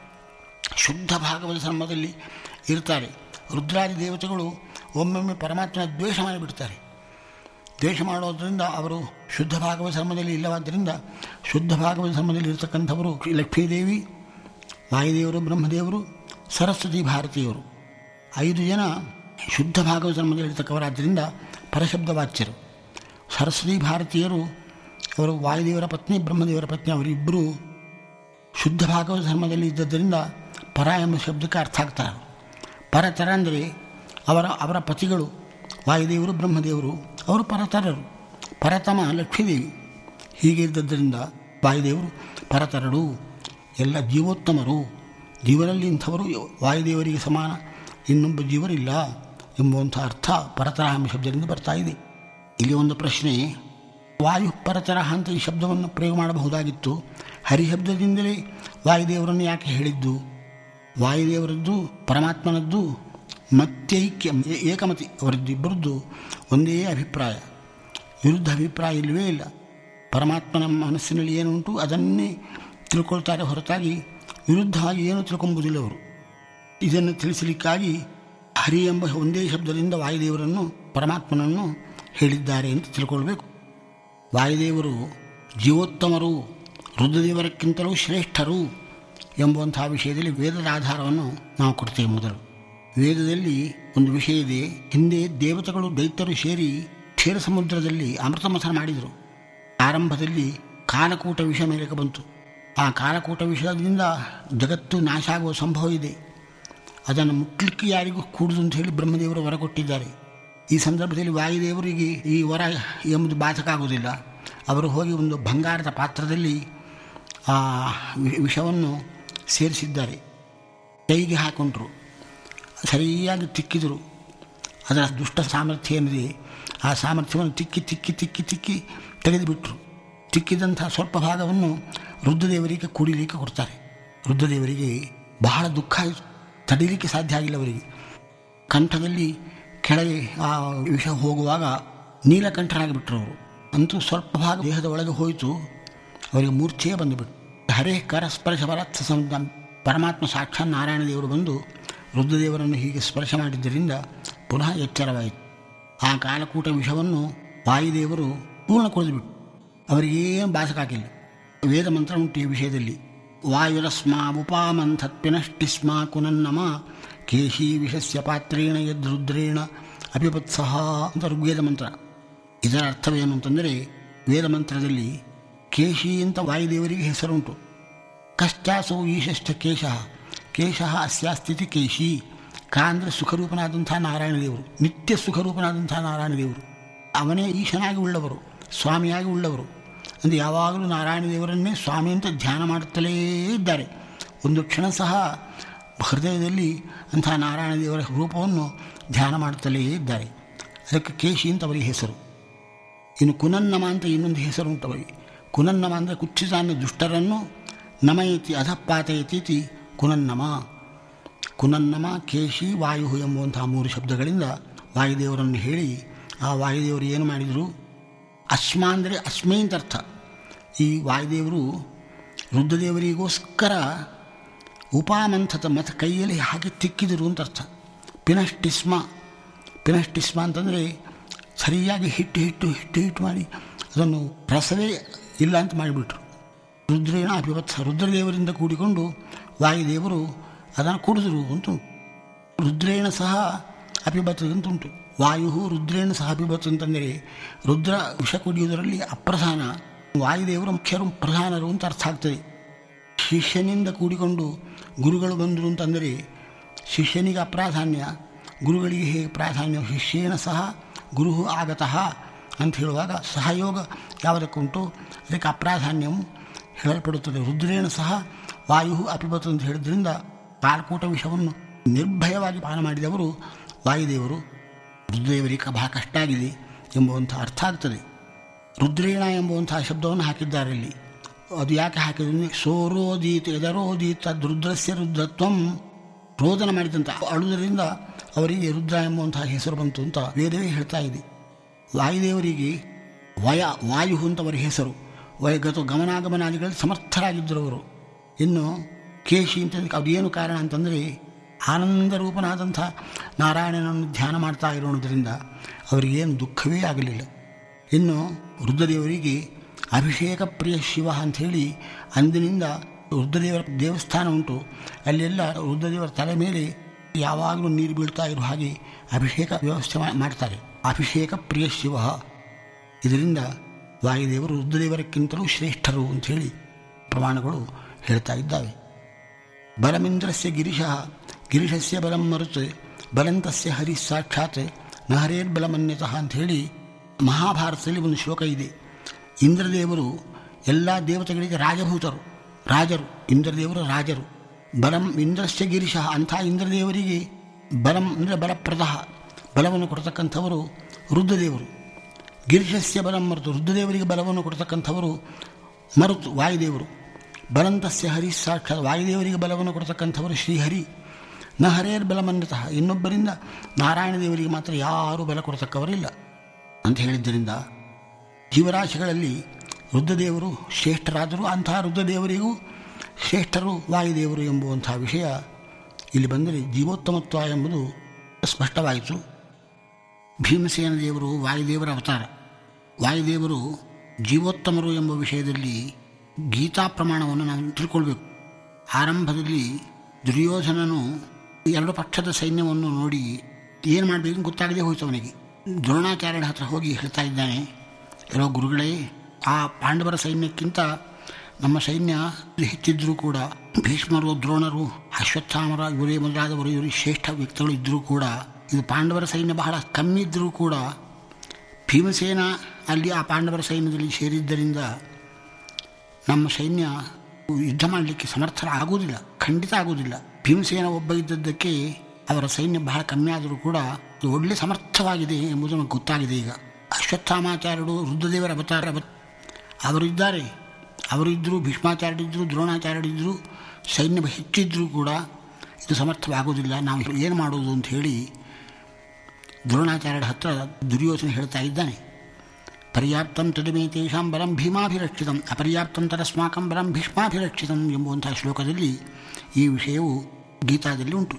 ಶುದ್ಧ ಭಾಗವತ ಧರ್ಮದಲ್ಲಿ ಇರ್ತಾರೆ ರುದ್ರಾದಿ ದೇವತೆಗಳು ಒಮ್ಮೊಮ್ಮೆ ಪರಮಾತ್ಮನ ದ್ವೇಷ ಮಾಡಿಬಿಡ್ತಾರೆ ದ್ವೇಷ ಮಾಡೋದರಿಂದ ಅವರು ಶುದ್ಧ ಭಾಗವತ ಧರ್ಮದಲ್ಲಿ ಇಲ್ಲವಾದ್ದರಿಂದ ಶುದ್ಧ ಭಾಗವತ ಧರ್ಮದಲ್ಲಿ ಇರತಕ್ಕಂಥವರು ಲಕ್ಷ್ಮೀದೇವಿ ವಾಯುದೇವರು ಬ್ರಹ್ಮದೇವರು ಸರಸ್ವತಿ ಭಾರತೀಯರು ಐದು ಜನ ಶುದ್ಧ ಭಾಗವತ ಧರ್ಮದಲ್ಲಿ ಇರತಕ್ಕವರಾದ್ದರಿಂದ ಪರಶಬ್ದ ವಾಚ್ಯರು ಸರಸ್ವತಿ ಭಾರತೀಯರು ಅವರು ವಾಯುದೇವರ ಪತ್ನಿ ಬ್ರಹ್ಮದೇವರ ಪತ್ನಿ ಅವರಿಬ್ಬರು ಶುದ್ಧ ಭಾಗವತ ಧರ್ಮದಲ್ಲಿ ಇದ್ದದ್ದರಿಂದ ಪರ ಎಂಬ ಶಬ್ದಕ್ಕೆ ಅರ್ಥ ಆಗ್ತಾರೆ ಪರತರ ಅಂದರೆ ಅವರ ಅವರ ಪತಿಗಳು ವಾಯುದೇವರು ಬ್ರಹ್ಮದೇವರು ಅವರು ಪರತರರು ಪರತಮ ಲಕ್ಷ್ಮೀದೇವಿ ಹೀಗೆ ಇದ್ದದ್ದರಿಂದ ವಾಯುದೇವರು ಪರತರರು ಎಲ್ಲ ಜೀವೋತ್ತಮರು ಜೀವನಲ್ಲಿ ಇಂಥವರು ವಾಯುದೇವರಿಗೆ ಸಮಾನ ಇನ್ನೊಬ್ಬ ಜೀವರಿಲ್ಲ ಎಂಬುವಂಥ ಅರ್ಥ ಪರತರ ಎಂಬ ಶಬ್ದದಿಂದ ಬರ್ತಾ ಇದೆ ಇಲ್ಲಿ ಒಂದು ಪ್ರಶ್ನೆ ವಾಯು ಪರತರ ಅಂತ ಈ ಶಬ್ದವನ್ನು ಪ್ರಯೋಗ ಮಾಡಬಹುದಾಗಿತ್ತು ಹರಿಶಬ್ದದಿಂದಲೇ ವಾಯುದೇವರನ್ನು ಯಾಕೆ ಹೇಳಿದ್ದು ವಾಯುದೇವರದ್ದು ಪರಮಾತ್ಮನದ್ದು ಮತ್ತೈಕ್ಯ ಏಕಮತಿ ಅವರದ್ದು ಇಬ್ಬರದ್ದು ಒಂದೇ ಅಭಿಪ್ರಾಯ ವಿರುದ್ಧ ಅಭಿಪ್ರಾಯ ಇಲ್ಲವೇ ಇಲ್ಲ ಪರಮಾತ್ಮನ ಮನಸ್ಸಿನಲ್ಲಿ ಏನುಂಟು ಅದನ್ನೇ ತಿಳ್ಕೊಳ್ತಾರೆ ಹೊರತಾಗಿ ವಿರುದ್ಧವಾಗಿ ಏನೂ ತಿಳ್ಕೊಂಬುದಿಲ್ಲ ಅವರು ಇದನ್ನು ತಿಳಿಸಲಿಕ್ಕಾಗಿ ಹರಿ ಎಂಬ ಒಂದೇ ಶಬ್ದದಿಂದ ವಾಯುದೇವರನ್ನು ಪರಮಾತ್ಮನನ್ನು ಹೇಳಿದ್ದಾರೆ ಅಂತ ತಿಳ್ಕೊಳ್ಬೇಕು ವಾಯುದೇವರು ಜೀವೋತ್ತಮರು ರುದ್ರದೇವರಕ್ಕಿಂತಲೂ ಶ್ರೇಷ್ಠರು ಎಂಬುವಂತಹ ವಿಷಯದಲ್ಲಿ ವೇದದ ಆಧಾರವನ್ನು ನಾವು ಕೊಡ್ತೇವೆ ಮೊದಲು ವೇದದಲ್ಲಿ ಒಂದು ವಿಷಯ ಇದೆ ಹಿಂದೆ ದೇವತೆಗಳು ದೈತ್ಯರು ಸೇರಿ ಕ್ಷೀರ ಸಮುದ್ರದಲ್ಲಿ ಅಮೃತ ಮಥನ ಮಾಡಿದರು ಆರಂಭದಲ್ಲಿ ಕಾಲಕೂಟ ವಿಷ ಮೇಲಕ್ಕೆ ಬಂತು ಆ ಕಾಲಕೂಟ ವಿಷದಿಂದ ಜಗತ್ತು ನಾಶ ಆಗುವ ಸಂಭವ ಇದೆ ಅದನ್ನು ಮುಟ್ಲಿಕ್ಕೆ ಯಾರಿಗೂ ಕೂಡುದು ಅಂತ ಹೇಳಿ ಬ್ರಹ್ಮದೇವರು ವರ ಕೊಟ್ಟಿದ್ದಾರೆ ಈ ಸಂದರ್ಭದಲ್ಲಿ ವಾಯುದೇವರಿಗೆ ಈ ವರ ಎಂಬುದು ಬಾಧಕ ಆಗುವುದಿಲ್ಲ ಅವರು ಹೋಗಿ ಒಂದು ಬಂಗಾರದ ಪಾತ್ರದಲ್ಲಿ ಆ ವಿ- ವಿಷವನ್ನು ಸೇರಿಸಿದ್ದಾರೆ ಕೈಗೆ ಹಾಕೊಂಡ್ರು ಸರಿಯಾಗಿ ತಿಕ್ಕಿದರು ಅದರ ದುಷ್ಟ ಸಾಮರ್ಥ್ಯ ಏನಿದೆ ಆ ಸಾಮರ್ಥ್ಯವನ್ನು ತಿಕ್ಕಿ ತಿಕ್ಕಿ ತಿಕ್ಕಿ ತಿಕ್ಕಿ ತೆಗೆದುಬಿಟ್ರು ತಿಕ್ಕಿದಂಥ ಸ್ವಲ್ಪ ಭಾಗವನ್ನು ರುದ್ರದೇವರಿಗೆ ಕುಡಿಲಿಕ್ಕೆ ಕೊಡ್ತಾರೆ ರುದ್ರದೇವರಿಗೆ ಬಹಳ ದುಃಖ ಆಯಿತು ತಡೀಲಿಕ್ಕೆ ಸಾಧ್ಯ ಆಗಿಲ್ಲ ಅವರಿಗೆ ಕಂಠದಲ್ಲಿ ಕೆಳಗೆ ಆ ವಿಷ ಹೋಗುವಾಗ ನೀಲಕಂಠರಾಗಿಬಿಟ್ರು ಅವರು ಅಂತೂ ಸ್ವಲ್ಪ ಭಾಗ ದೇಹದ ಒಳಗೆ ಹೋಯಿತು ಅವರಿಗೆ ಮೂರ್ಛೆಯೇ ಬಂದುಬಿಟ್ಟು ಹರೇ ಕರಸ್ಪರ್ಶ ಪರತ್ಸ ಸಂದ ಪರಮಾತ್ಮ ಸಾಕ್ಷಾತ್ ನಾರಾಯಣ ದೇವರು ಬಂದು ರುದ್ರದೇವರನ್ನು ಹೀಗೆ ಸ್ಪರ್ಶ ಮಾಡಿದ್ದರಿಂದ ಪುನಃ ಎಚ್ಚರವಾಯಿತು ಆ ಕಾಲಕೂಟ ವಿಷವನ್ನು ವಾಯುದೇವರು ಪೂರ್ಣ ಕುಡಿದುಬಿಟ್ಟು ಅವರಿಗೇನು ಬಾಸಕಾಗಿಲ್ಲ ವೇದ ಮಂತ್ರ ಉಂಟು ಈ ವಿಷಯದಲ್ಲಿ ವಾಯುರಸ್ಮಾ ಉಪಾಮಂಥತ್ಪಿನಷ್ಟಿಸ್ಮಾ ಕುನನ್ನಮ ಕೇಶಿ ವಿಷಸ್ಯ ಪಾತ್ರೇಣ ಯದ್ರುದ್ರೇಣ ಅಪಿಪತ್ಸಹ ಅಂತ ಋಗ್ವೇದ ಮಂತ್ರ ಇದರ ಅರ್ಥವೇನು ಅಂತಂದರೆ ವೇದ ಮಂತ್ರದಲ್ಲಿ ಕೇಶಿ ಅಂತ ವಾಯುದೇವರಿಗೆ ಹೆಸರುಂಟು ಕಶ್ಚಾಸೋ ಈಶಶ್ಚ ಕೇಶ ಕೇಶ ಅಸ್ಯಾಸ್ಥಿತಿ ಕೇಶಿ ಕಾ ಅಂದರೆ ಸುಖರೂಪನಾದಂಥ ನಾರಾಯಣ ದೇವರು ನಿತ್ಯ ಸುಖರೂಪನಾದಂಥ ನಾರಾಯಣ ದೇವರು ಅವನೇ ಈಶನಾಗಿ ಉಳ್ಳವರು ಸ್ವಾಮಿಯಾಗಿ ಉಳ್ಳವರು ಅಂದರೆ ಯಾವಾಗಲೂ ನಾರಾಯಣ ದೇವರನ್ನೇ ಸ್ವಾಮಿ ಅಂತ ಧ್ಯಾನ ಮಾಡುತ್ತಲೇ ಇದ್ದಾರೆ ಒಂದು ಕ್ಷಣ ಸಹ ಹೃದಯದಲ್ಲಿ ಅಂಥ ನಾರಾಯಣ ದೇವರ ರೂಪವನ್ನು ಧ್ಯಾನ ಮಾಡುತ್ತಲೇ ಇದ್ದಾರೆ ಅದಕ್ಕೆ ಕೇಶಿ ಅಂತ ಅವರಿಗೆ ಹೆಸರು ಇನ್ನು ಕುನನ್ನಮ ಅಂತ ಇನ್ನೊಂದು ಹೆಸರು ಉಂಟು ಅವರಿಗೆ ಕುನನ್ನಮ ಅಂದರೆ ಕುಚ್ಚಿತಾನ್ನ ದುಷ್ಟರನ್ನು ನಮಯತಿ ಅಧಪಾತಯತೀತಿ ಕುನನ್ನಮ ಕುನನ್ನಮ ಕೇಶಿ ವಾಯು ಎಂಬುವಂತಹ ಮೂರು ಶಬ್ದಗಳಿಂದ ವಾಯುದೇವರನ್ನು ಹೇಳಿ ಆ ವಾಯುದೇವರು ಏನು ಮಾಡಿದರು ಅಸ್ಮ ಅಂದರೆ ಅಸ್ಮೈ ಅಂತ ಅರ್ಥ ಈ ವಾಯುದೇವರು ರುದ್ರದೇವರಿಗೋಸ್ಕರ ಉಪಾಮಂಥತ ಮತ ಕೈಯಲ್ಲಿ ಹಾಕಿ ತಿಕ್ಕಿದರು ಅಂತ ಅರ್ಥ ಪಿನಷ್ಟಿಸ್ಮ ಪಿನಷ್ಟಿಸ್ಮ ಅಂತಂದರೆ ಸರಿಯಾಗಿ ಹಿಟ್ಟು ಹಿಟ್ಟು ಹಿಟ್ಟು ಹಿಟ್ಟು ಮಾಡಿ ಅದನ್ನು ರಸವೇ ಇಲ್ಲ ಅಂತ ಮಾಡಿಬಿಟ್ರು ರುದ್ರೇಣ ಅಭಿವತ್ಸ ರುದ್ರದೇವರಿಂದ ಕೂಡಿಕೊಂಡು ವಾಯುದೇವರು ಅದನ್ನು ಕುಡಿದ್ರು ಅಂತುಂಟು ರುದ್ರೇಣ ಸಹ ಅಪಿಬತ್ ಅಂತುಂಟು ವಾಯು ರುದ್ರೇಣ ಸಹ ಅಪಿಬತ್ ಅಂತಂದರೆ ರುದ್ರ ವಿಷ ಕುಡಿಯುವುದರಲ್ಲಿ ಅಪ್ರಧಾನ ವಾಯುದೇವರು ಮುಖ್ಯರು ಪ್ರಧಾನರು ಅಂತ ಅರ್ಥ ಆಗ್ತದೆ ಶಿಷ್ಯನಿಂದ ಕೂಡಿಕೊಂಡು ಗುರುಗಳು ಬಂದರು ಅಂತಂದರೆ ಶಿಷ್ಯನಿಗೆ ಅಪ್ರಾಧಾನ್ಯ ಗುರುಗಳಿಗೆ ಹೇಗೆ ಪ್ರಾಧಾನ್ಯ ಶಿಷ್ಯೇನ ಸಹ ಗುರು ಆಗತಃ ಅಂತ ಹೇಳುವಾಗ ಸಹಯೋಗ ಯಾವುದಕ್ಕುಂಟು ಅದಕ್ಕೆ ಅಪ್ರಾಧಾನ್ಯವು ಹೇಳಲ್ಪಡುತ್ತದೆ ರುದ್ರೇಣ ಸಹ ವಾಯು ಅಪಿಬತ್ತು ಅಂತ ಹೇಳಿದ್ರಿಂದ ಕಾಲ್ಕೂಟ ವಿಷವನ್ನು ನಿರ್ಭಯವಾಗಿ ಪಾನ ಮಾಡಿದವರು ವಾಯುದೇವರು ರುದ್ರದೇವರಿಗೆ ಬಹಳ ಕಷ್ಟ ಆಗಿದೆ ಎಂಬುವಂಥ ಅರ್ಥ ಆಗ್ತದೆ ರುದ್ರೇಣ ಎಂಬುವಂಥ ಶಬ್ದವನ್ನು ಹಾಕಿದ್ದಾರೆ ಇಲ್ಲಿ ಅದು ಯಾಕೆ ಹಾಕಿದ್ರೆ ಸೋರೋದೀತ್ ಎದರೋದೀತ್ ರುದ್ರಸ್ಯ ರುದ್ರತ್ವಂ ರೋದನ ಮಾಡಿದಂಥ ಅಳುವುದರಿಂದ ಅವರಿಗೆ ರುದ್ರ ಎಂಬುವಂತಹ ಹೆಸರು ಬಂತು ಅಂತ ವೇದವೇ ಹೇಳ್ತಾ ಇದೆ ವಾಯುದೇವರಿಗೆ ವಯ ವಾಯು ಅಂತ ಅವರ ಹೆಸರು ವಯಗತ ಗಮನಾಗಮನಾದಿಗಳಲ್ಲಿ ಸಮರ್ಥರಾಗಿದ್ದರು ಅವರು ಇನ್ನು ಕೇಶಿ ಅಂತ ಅದು ಏನು ಕಾರಣ ಅಂತಂದರೆ ಆನಂದ ರೂಪನಾದಂಥ ನಾರಾಯಣನನ್ನು ಧ್ಯಾನ ಮಾಡ್ತಾ ಇರೋದ್ರಿಂದ ಅವರಿಗೇನು ದುಃಖವೇ ಆಗಲಿಲ್ಲ ಇನ್ನು ರುದ್ರದೇವರಿಗೆ ಅಭಿಷೇಕ ಪ್ರಿಯ ಶಿವ ಅಂಥೇಳಿ ಅಂದಿನಿಂದ ರುದ್ರದೇವರ ದೇವಸ್ಥಾನ ಉಂಟು ಅಲ್ಲೆಲ್ಲ ರುದ್ರದೇವರ ತಲೆ ಮೇಲೆ ಯಾವಾಗಲೂ ನೀರು ಬೀಳ್ತಾ ಇರೋ ಹಾಗೆ ಅಭಿಷೇಕ ವ್ಯವಸ್ಥೆ ಮಾ- ಮಾಡ್ತಾರೆ ಅಭಿಷೇಕ ಪ್ರಿಯ ಶಿವ ಇದರಿಂದ ವಾಯುದೇವರು ರುದ್ರದೇವರಕ್ಕಿಂತಲೂ ಶ್ರೇಷ್ಠರು ಅಂಥೇಳಿ ಪ್ರಮಾಣಗಳು ಹೇಳ್ತಾ ಇದ್ದಾವೆ ಬಲಮಿಂದ್ರಸ್ಯ ಗಿರಿಶಃ ಗಿರಿಶಸ್ಯ ಬಲಂ ಮರುತ್ ಬಲಂತಸ್ಯ ಹರಿ ಸಾಕ್ಷಾತ್ ನ ಹರೇರ್ಬಲಮನ್ಯತಃ ಅಂಥೇಳಿ ಮಹಾಭಾರತದಲ್ಲಿ ಒಂದು ಶ್ಲೋಕ ಇದೆ ಇಂದ್ರದೇವರು ಎಲ್ಲ ದೇವತೆಗಳಿಗೆ ರಾಜಭೂತರು ರಾಜರು ಇಂದ್ರದೇವರು ರಾಜರು ಬಲಂ ಇಂದ್ರಸ್ಯ ಗಿರಿಶಃ ಅಂಥ ಇಂದ್ರದೇವರಿಗೆ ಬಲಂ ಅಂದರೆ ಬಲಪ್ರದ ಬಲವನ್ನು ಕೊಡ್ತಕ್ಕಂಥವರು ರುದ್ರದೇವರು ಗಿರಿಶಸ್ಯ ಬಲಂ ಮರೆತು ರುದ್ರದೇವರಿಗೆ ಬಲವನ್ನು ಕೊಡ್ತಕ್ಕಂಥವರು ಮರುತು ವಾಯುದೇವರು ಬಲಂತಸ್ಯ ಹರಿ ಸಾಕ್ಷಾತ್ ವಾಯುದೇವರಿಗೆ ಬಲವನ್ನು ಕೊಡ್ತಕ್ಕಂಥವರು ಶ್ರೀಹರಿ ನ ಹರೇರ್ ಬಲಮನ್ಯತಃ ಇನ್ನೊಬ್ಬರಿಂದ ನಾರಾಯಣ ದೇವರಿಗೆ ಮಾತ್ರ ಯಾರೂ ಬಲ ಕೊಡ್ತಕ್ಕವರಿಲ್ಲ ಅಂತ ಹೇಳಿದ್ದರಿಂದ ಜೀವರಾಶಿಗಳಲ್ಲಿ ರುದ್ರದೇವರು ಶ್ರೇಷ್ಠರಾದರು ಅಂತಹ ರುದ್ರದೇವರಿಗೂ ಶ್ರೇಷ್ಠರು ವಾಯುದೇವರು ಎಂಬುವಂಥ ವಿಷಯ ಇಲ್ಲಿ ಬಂದರೆ ಜೀವೋತ್ತಮತ್ವ ಎಂಬುದು ಸ್ಪಷ್ಟವಾಯಿತು ಭೀಮಸೇನ ದೇವರು ವಾಯುದೇವರ ಅವತಾರ ವಾಯುದೇವರು ಜೀವೋತ್ತಮರು ಎಂಬ ವಿಷಯದಲ್ಲಿ ಗೀತಾ ಪ್ರಮಾಣವನ್ನು ನಾವು ತಿಳ್ಕೊಳ್ಬೇಕು ಆರಂಭದಲ್ಲಿ ದುರ್ಯೋಧನನು ಎರಡು ಪಕ್ಷದ ಸೈನ್ಯವನ್ನು ನೋಡಿ ಏನು ಮಾಡಬೇಕು ಗೊತ್ತಾಗದೆ ಹೋಯಿತು ಅವನಿಗೆ ದ್ರೋಣಾಚಾರ್ಯರ ಹತ್ರ ಹೋಗಿ ಹೇಳ್ತಾ ಇದ್ದಾನೆ ಇರೋ ಗುರುಗಳೇ ಆ ಪಾಂಡವರ ಸೈನ್ಯಕ್ಕಿಂತ ನಮ್ಮ ಸೈನ್ಯ ಹೆಚ್ಚಿದ್ರೂ ಕೂಡ ಭೀಷ್ಮರು ದ್ರೋಣರು ಅಶ್ವತ್ಥಾಮರ ಇವರೇ ಮೊದಲಾದವರು ಇವರು ಶ್ರೇಷ್ಠ ವ್ಯಕ್ತಿಗಳು ಇದ್ದರೂ ಕೂಡ ಇದು ಪಾಂಡವರ ಸೈನ್ಯ ಬಹಳ ಕಮ್ಮಿ ಇದ್ದರೂ ಕೂಡ ಭೀಮಸೇನ ಅಲ್ಲಿ ಆ ಪಾಂಡವರ ಸೈನ್ಯದಲ್ಲಿ ಸೇರಿದ್ದರಿಂದ ನಮ್ಮ ಸೈನ್ಯ ಯುದ್ಧ ಮಾಡಲಿಕ್ಕೆ ಸಮರ್ಥರಾಗುವುದಿಲ್ಲ ಖಂಡಿತ ಆಗುವುದಿಲ್ಲ ಭೀಮಸೇನ ಒಬ್ಬ ಇದ್ದದ್ದಕ್ಕೆ ಅವರ ಸೈನ್ಯ ಬಹಳ ಕಮ್ಮಿ ಆದರೂ ಕೂಡ ಇದು ಒಳ್ಳೆ ಸಮರ್ಥವಾಗಿದೆ ಎಂಬುದು ನಮಗೆ ಗೊತ್ತಾಗಿದೆ ಈಗ ಅಶ್ವತ್ಥಾಮಾಚಾರ್ಯರು ರುದ್ರದೇವರ ಅವತಾರ ಅವ- ಅವರಿದ್ದಾರೆ ಅವರಿದ್ದರು ಭೀಷ್ಮಾಚಾರ್ಯರಿದ್ದರು ದ್ರೋಣಾಚಾರ್ಯರಿದ್ದರು ಸೈನ್ಯ ಹೆಚ್ಚಿದ್ದರೂ ಕೂಡ ಇದು ಸಮರ್ಥವಾಗುವುದಿಲ್ಲ ನಾವು ಏನು ಮಾಡೋದು ಅಂತ ಹೇಳಿ ದ್ರೋಣಾಚಾರ್ಯರ ಹತ್ರ ದುರ್ಯೋಧನ ಹೇಳ್ತಾ ಇದ್ದಾನೆ ಪರ್ಯಾಪ್ತಂ ತದಮೇ ತೇಷಾಂ ಬಲಂ ಭೀಮಾಭಿರಕ್ಷಿತಂ ಅಪರ್ಯಾಪ್ತಂ ತದಸ್ಮಾಕಂ ಬಲಂ ಭೀಷ್ಮಾಭಿರಕ್ಷಿತಂ ಎಂಬುವಂತಹ ಶ್ಲೋಕದಲ್ಲಿ ಈ ವಿಷಯವು ಗೀತಾದಲ್ಲಿ ಉಂಟು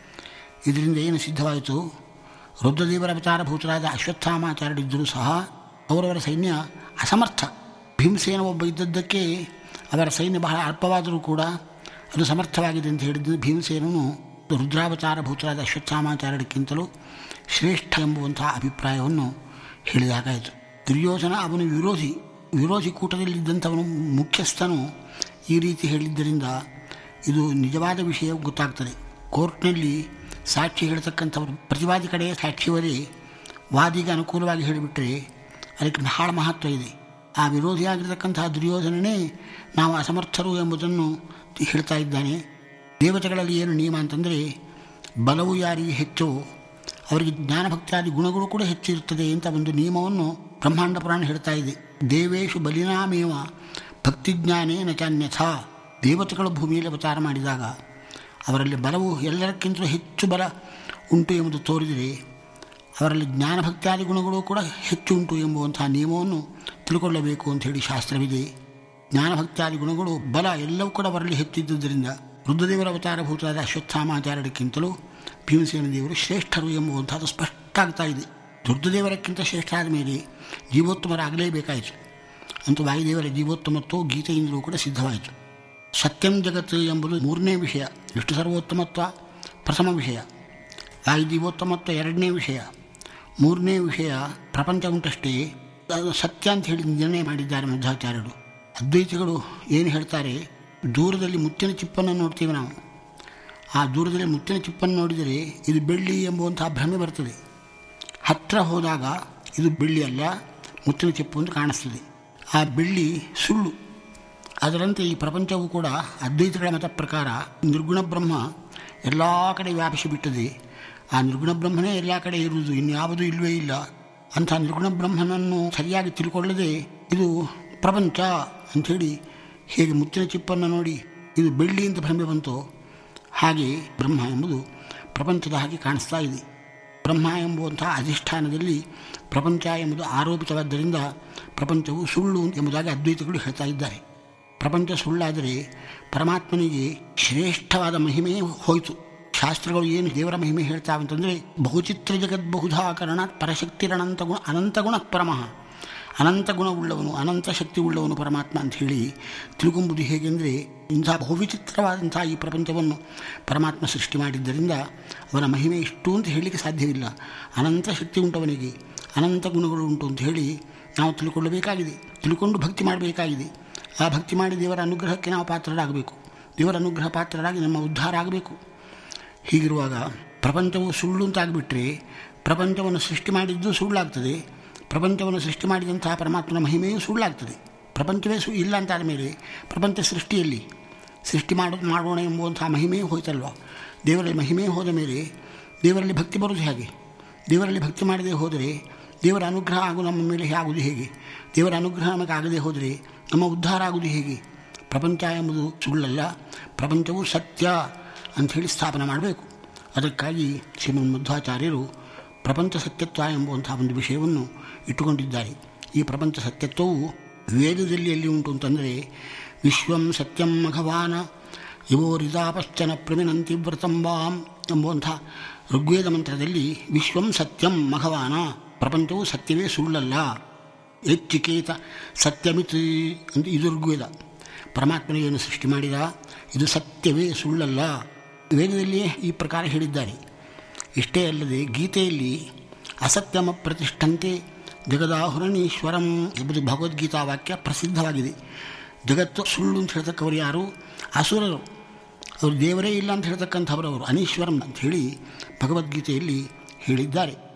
ಇದರಿಂದ ಏನು ಸಿದ್ಧವಾಯಿತು ರುದ್ರದೇವರ ಅವತಾರಭೂತರಾದ ಅಶ್ವತ್ಥಾಮಾಚಾರ್ಯರಿದ್ದರೂ ಸಹ ಅವರವರ ಸೈನ್ಯ ಅಸಮರ್ಥ ಭೀಮಸೇನ ಒಬ್ಬ ಇದ್ದದ್ದಕ್ಕೆ ಅವರ ಸೈನ್ಯ ಬಹಳ ಅಲ್ಪವಾದರೂ ಕೂಡ ಅದು ಸಮರ್ಥವಾಗಿದೆ ಅಂತ ಹೇಳಿದ್ದು ಭೀಮಸೇನನು ರುದ್ರಾವತಾರಭೂತರಾದ ಅಶ್ವತ್ಥಾಮಾಚಾರ್ಯರಿಗಿಂತಲೂ ಶ್ರೇಷ್ಠ ಎಂಬುವಂತಹ ಅಭಿಪ್ರಾಯವನ್ನು ಹೇಳಿದಾಗಾಯಿತು ದುರ್ಯೋಧನ ಅವನು ವಿರೋಧಿ ವಿರೋಧಿ ಕೂಟದಲ್ಲಿದ್ದಂಥವನು ಮುಖ್ಯಸ್ಥನು ಈ ರೀತಿ ಹೇಳಿದ್ದರಿಂದ ಇದು ನಿಜವಾದ ವಿಷಯ ಗೊತ್ತಾಗ್ತದೆ ಕೋರ್ಟ್ನಲ್ಲಿ ಸಾಕ್ಷಿ ಹೇಳ್ತಕ್ಕಂಥವ್ರು ಪ್ರತಿವಾದಿ ಕಡೆ ಸಾಕ್ಷಿಯವರೇ ವಾದಿಗೆ ಅನುಕೂಲವಾಗಿ ಹೇಳಿಬಿಟ್ರೆ ಅದಕ್ಕೆ ಬಹಳ ಮಹತ್ವ ಇದೆ ಆ ವಿರೋಧಿಯಾಗಿರ್ತಕ್ಕಂತಹ ದುರ್ಯೋಧನನೇ ನಾವು ಅಸಮರ್ಥರು ಎಂಬುದನ್ನು ಹೇಳ್ತಾ ಇದ್ದಾನೆ ದೇವತೆಗಳಲ್ಲಿ ಏನು ನಿಯಮ ಅಂತಂದರೆ ಬಲವು ಯಾರಿಗೆ ಹೆಚ್ಚು ಅವರಿಗೆ ಜ್ಞಾನಭಕ್ತಿಯಾದಿ ಗುಣಗಳು ಕೂಡ ಹೆಚ್ಚಿರುತ್ತದೆ ಅಂತ ಒಂದು ನಿಯಮವನ್ನು ಬ್ರಹ್ಮಾಂಡ ಪುರಾಣ ಹೇಳ್ತಾ ಇದೆ ದೇವೇಶು ಬಲಿನಾಮೇವ ಭಕ್ತಿಜ್ಞಾನೇ ನಚಾನ್ಯಥ ದೇವತೆಗಳು ಭೂಮಿಯಲ್ಲಿ ಅವತಾರ ಮಾಡಿದಾಗ ಅವರಲ್ಲಿ ಬಲವು ಎಲ್ಲರಕ್ಕಿಂತಲೂ ಹೆಚ್ಚು ಬಲ ಉಂಟು ಎಂಬುದು ತೋರಿದರೆ ಅವರಲ್ಲಿ ಜ್ಞಾನಭಕ್ತಿಯಾದಿ ಗುಣಗಳು ಕೂಡ ಹೆಚ್ಚು ಉಂಟು ಎಂಬುವಂತಹ ನಿಯಮವನ್ನು ತಿಳ್ಕೊಳ್ಳಬೇಕು ಅಂತ ಹೇಳಿ ಶಾಸ್ತ್ರವಿದೆ ಜ್ಞಾನಭಕ್ತಿಯಾದಿ ಗುಣಗಳು ಬಲ ಎಲ್ಲವೂ ಕೂಡ ಅವರಲ್ಲಿ ಹೆಚ್ಚಿದ್ದುದರಿಂದ ರುದ್ರದೇವರ ಅವತಾರಭೂತರಾದ ಅಶ್ವತ್ಥಾಮಾಚಾರ್ಯರಿಗಿಂತಲೂ ಭೀಮಸೇನ ದೇವರು ಶ್ರೇಷ್ಠರು ಎಂಬುವಂಥದ್ದು ಸ್ಪಷ್ಟ ಆಗ್ತಾ ಇದೆ ರುದ್ರದೇವರಕ್ಕಿಂತ ಶ್ರೇಷ್ಠ ಆದ ಮೇಲೆ ಜೀವೋತ್ತಮರಾಗಲೇಬೇಕಾಯಿತು ಅಂತೂ ವಾಯುದೇವರ ಜೀವೋತ್ತಮತ್ವವು ಗೀತೆಯಿಂದಲೂ ಕೂಡ ಸಿದ್ಧವಾಯಿತು ಸತ್ಯಂ ಜಗತ್ತು ಎಂಬುದು ಮೂರನೇ ವಿಷಯ ವಿಷ್ಣು ಸರ್ವೋತ್ತಮತ್ವ ಪ್ರಥಮ ವಿಷಯ ವಾಯುಜೀವೋತ್ತಮತ್ವ ಎರಡನೇ ವಿಷಯ ಮೂರನೇ ವಿಷಯ ಪ್ರಪಂಚ ಉಂಟಷ್ಟೇ ಅದು ಸತ್ಯ ಅಂತ ಹೇಳಿ ನಿರ್ಣಯ ಮಾಡಿದ್ದಾರೆ ಮಧ್ವಾಚಾರ್ಯರು ಅದ್ವೈತಿಗಳು ಏನು ಹೇಳ್ತಾರೆ ದೂರದಲ್ಲಿ ಮುತ್ತಿನ ಚಿಪ್ಪನ್ನು ನೋಡ್ತೀವಿ ನಾವು ಆ ದೂರದಲ್ಲಿ ಮುತ್ತಿನ ಚಿಪ್ಪನ್ನು ನೋಡಿದರೆ ಇದು ಬೆಳ್ಳಿ ಎಂಬುವಂತಹ ಭ್ರಮೆ ಬರ್ತದೆ ಹತ್ತಿರ ಹೋದಾಗ ಇದು ಬೆಳ್ಳಿ ಅಲ್ಲ ಮುತ್ತಿನ ಚಿಪ್ಪು ಅಂತ ಕಾಣಿಸ್ತದೆ ಆ ಬೆಳ್ಳಿ ಸುಳ್ಳು ಅದರಂತೆ ಈ ಪ್ರಪಂಚವು ಕೂಡ ಅದ್ವೈತಗಳ ಮತ ಪ್ರಕಾರ ನಿರ್ಗುಣ ಬ್ರಹ್ಮ ಎಲ್ಲ ಕಡೆ ವ್ಯಾಪಿಸಿ ಬಿಟ್ಟದೆ ಆ ನಿರ್ಗುಣ ಬ್ರಹ್ಮನೇ ಎಲ್ಲ ಕಡೆ ಇರುವುದು ಇನ್ಯಾವುದೂ ಇಲ್ಲವೇ ಇಲ್ಲ ಅಂಥ ನಿರ್ಗುಣ ಬ್ರಹ್ಮನನ್ನು ಸರಿಯಾಗಿ ತಿಳ್ಕೊಳ್ಳದೆ ಇದು ಪ್ರಪಂಚ ಅಂಥೇಳಿ ಹೇಗೆ ಮುತ್ತಿನ ಚಿಪ್ಪನ್ನು ನೋಡಿ ಇದು ಬೆಳ್ಳಿ ಅಂತ ಭ್ರಮೆ ಬಂತು ಹಾಗೆ ಬ್ರಹ್ಮ ಎಂಬುದು ಪ್ರಪಂಚದ ಹಾಗೆ ಕಾಣಿಸ್ತಾ ಇದೆ ಬ್ರಹ್ಮ ಎಂಬುವಂತಹ ಅಧಿಷ್ಠಾನದಲ್ಲಿ ಪ್ರಪಂಚ ಎಂಬುದು ಆರೋಪಿತವಾದ್ದರಿಂದ ಪ್ರಪಂಚವು ಸುಳ್ಳು ಎಂಬುದಾಗಿ ಅದ್ವೈತಗಳು ಹೇಳ್ತಾ ಇದ್ದಾರೆ ಪ್ರಪಂಚ ಸುಳ್ಳಾದರೆ ಪರಮಾತ್ಮನಿಗೆ ಶ್ರೇಷ್ಠವಾದ ಮಹಿಮೆ ಹೋಯಿತು ಶಾಸ್ತ್ರಗಳು ಏನು ದೇವರ ಮಹಿಮೆ ಹೇಳ್ತಾವಂತಂದರೆ ಬಹುಚಿತ್ರ ಜಗತ್ ಬಹುಧಾಕರಣ ಪರಶಕ್ತಿರನಂತ ಗುಣ ಅನಂತ ಗುಣ ಪರಮಃ ಅನಂತ ಗುಣವುಳ್ಳವನು ಅನಂತ ಶಕ್ತಿ ಉಳ್ಳವನು ಪರಮಾತ್ಮ ಅಂತ ಹೇಳಿ ತಿಳ್ಕೊಂಬುದು ಹೇಗೆಂದರೆ ಇಂಥ ಬಹುವಿಚಿತ್ರವಾದಂಥ ಈ ಪ್ರಪಂಚವನ್ನು ಪರಮಾತ್ಮ ಸೃಷ್ಟಿ ಮಾಡಿದ್ದರಿಂದ ಅವನ ಮಹಿಮೆ ಇಷ್ಟು ಅಂತ ಹೇಳಲಿಕ್ಕೆ ಸಾಧ್ಯವಿಲ್ಲ ಅನಂತ ಶಕ್ತಿ ಉಂಟವನಿಗೆ ಅನಂತ ಗುಣಗಳು ಉಂಟು ಅಂತ ಹೇಳಿ ನಾವು ತಿಳ್ಕೊಳ್ಳಬೇಕಾಗಿದೆ ತಿಳ್ಕೊಂಡು ಭಕ್ತಿ ಮಾಡಬೇಕಾಗಿದೆ ಆ ಭಕ್ತಿ ಮಾಡಿ ದೇವರ ಅನುಗ್ರಹಕ್ಕೆ ನಾವು ಪಾತ್ರರಾಗಬೇಕು ದೇವರ ಅನುಗ್ರಹ ಪಾತ್ರರಾಗಿ ನಮ್ಮ ಉದ್ಧಾರ ಆಗಬೇಕು ಹೀಗಿರುವಾಗ ಪ್ರಪಂಚವು ಸುಳ್ಳು ಅಂತಾಗಿಬಿಟ್ರೆ ಪ್ರಪಂಚವನ್ನು ಸೃಷ್ಟಿ ಮಾಡಿದ್ದು ಸುಳ್ಳಾಗ್ತದೆ ಪ್ರಪಂಚವನ್ನು ಸೃಷ್ಟಿ ಮಾಡಿದಂತಹ ಪರಮಾತ್ಮನ ಮಹಿಮೆಯೂ ಸುಳ್ಳಾಗ್ತದೆ ಪ್ರಪಂಚವೇ ಸು ಇಲ್ಲ ಅಂತಾದ ಮೇಲೆ ಪ್ರಪಂಚ ಸೃಷ್ಟಿಯಲ್ಲಿ ಸೃಷ್ಟಿ ಮಾಡೋದು ಮಾಡೋಣ ಎಂಬುವಂತಹ ಮಹಿಮೆಯೂ ಹೋಯ್ತಲ್ವ ದೇವರಲ್ಲಿ ಮಹಿಮೆ ಹೋದ ಮೇಲೆ ದೇವರಲ್ಲಿ ಭಕ್ತಿ ಬರೋದು ಹೇಗೆ ದೇವರಲ್ಲಿ ಭಕ್ತಿ ಮಾಡದೆ ಹೋದರೆ ದೇವರ ಅನುಗ್ರಹ ಆಗು ನಮ್ಮ ಮೇಲೆ ಆಗುವುದು ಹೇಗೆ ದೇವರ ಅನುಗ್ರಹ ನಮಗೆ ಆಗದೆ ಹೋದರೆ ನಮ್ಮ ಉದ್ಧಾರ ಆಗುವುದು ಹೇಗೆ ಪ್ರಪಂಚ ಎಂಬುದು ಸುಳ್ಳಲ್ಲ ಪ್ರಪಂಚವು ಸತ್ಯ ಅಂಥೇಳಿ ಸ್ಥಾಪನೆ ಮಾಡಬೇಕು ಅದಕ್ಕಾಗಿ ಶ್ರೀಮನ್ ಮಧ್ವಾಚಾರ್ಯರು ಪ್ರಪಂಚ ಸತ್ಯತ್ವ ಎಂಬುವಂಥ ಒಂದು ವಿಷಯವನ್ನು ಇಟ್ಟುಕೊಂಡಿದ್ದಾರೆ ಈ ಪ್ರಪಂಚ ಸತ್ಯತ್ವವು ವೇದದಲ್ಲಿ ಎಲ್ಲಿ ಉಂಟು ಅಂತಂದರೆ ವಿಶ್ವಂ ಸತ್ಯಂ ಮಘವಾನ ಯುವೋರಿದಾಪಶ್ಚನ ಪ್ರಮಿನಂತಿ ವ್ರತಂಬಾಂ ಎಂಬುವಂಥ ಋಗ್ವೇದ ಮಂತ್ರದಲ್ಲಿ ವಿಶ್ವಂ ಸತ್ಯಂ ಮಘವಾನ ಪ್ರಪಂಚವು ಸತ್ಯವೇ ಸುಳ್ಳಲ್ಲ ಎಚ್ಚಿಕೇತ ಸತ್ಯಮಿತಿ ಅಂತ ಇದು ಋಗ್ವೇದ ಪರಮಾತ್ಮನಿಗೆ ಸೃಷ್ಟಿ ಮಾಡಿದ ಇದು ಸತ್ಯವೇ ಸುಳ್ಳಲ್ಲ ವೇದದಲ್ಲಿಯೇ ಈ ಪ್ರಕಾರ ಹೇಳಿದ್ದಾರೆ ಇಷ್ಟೇ ಅಲ್ಲದೆ ಗೀತೆಯಲ್ಲಿ ಅಸತ್ಯಮ ಪ್ರತಿಷ್ಠಂತೆ ಜಗದಾಹುರಣೀಶ್ವರಂ ಎಂಬುದು ಭಗವದ್ಗೀತಾ ವಾಕ್ಯ ಪ್ರಸಿದ್ಧವಾಗಿದೆ ಜಗತ್ತು ಸುಳ್ಳು ಅಂತ ಹೇಳ್ತಕ್ಕವರು ಯಾರು ಅಸುರರು ಅವರು ದೇವರೇ ಇಲ್ಲ ಅಂತ ಹೇಳ್ತಕ್ಕಂಥವ್ರು ಅವರು ಅನೀಶ್ವರಂ ಅಂತ ಹೇಳಿ ಭಗವದ್ಗೀತೆಯಲ್ಲಿ ಹೇಳಿದ್ದಾರೆ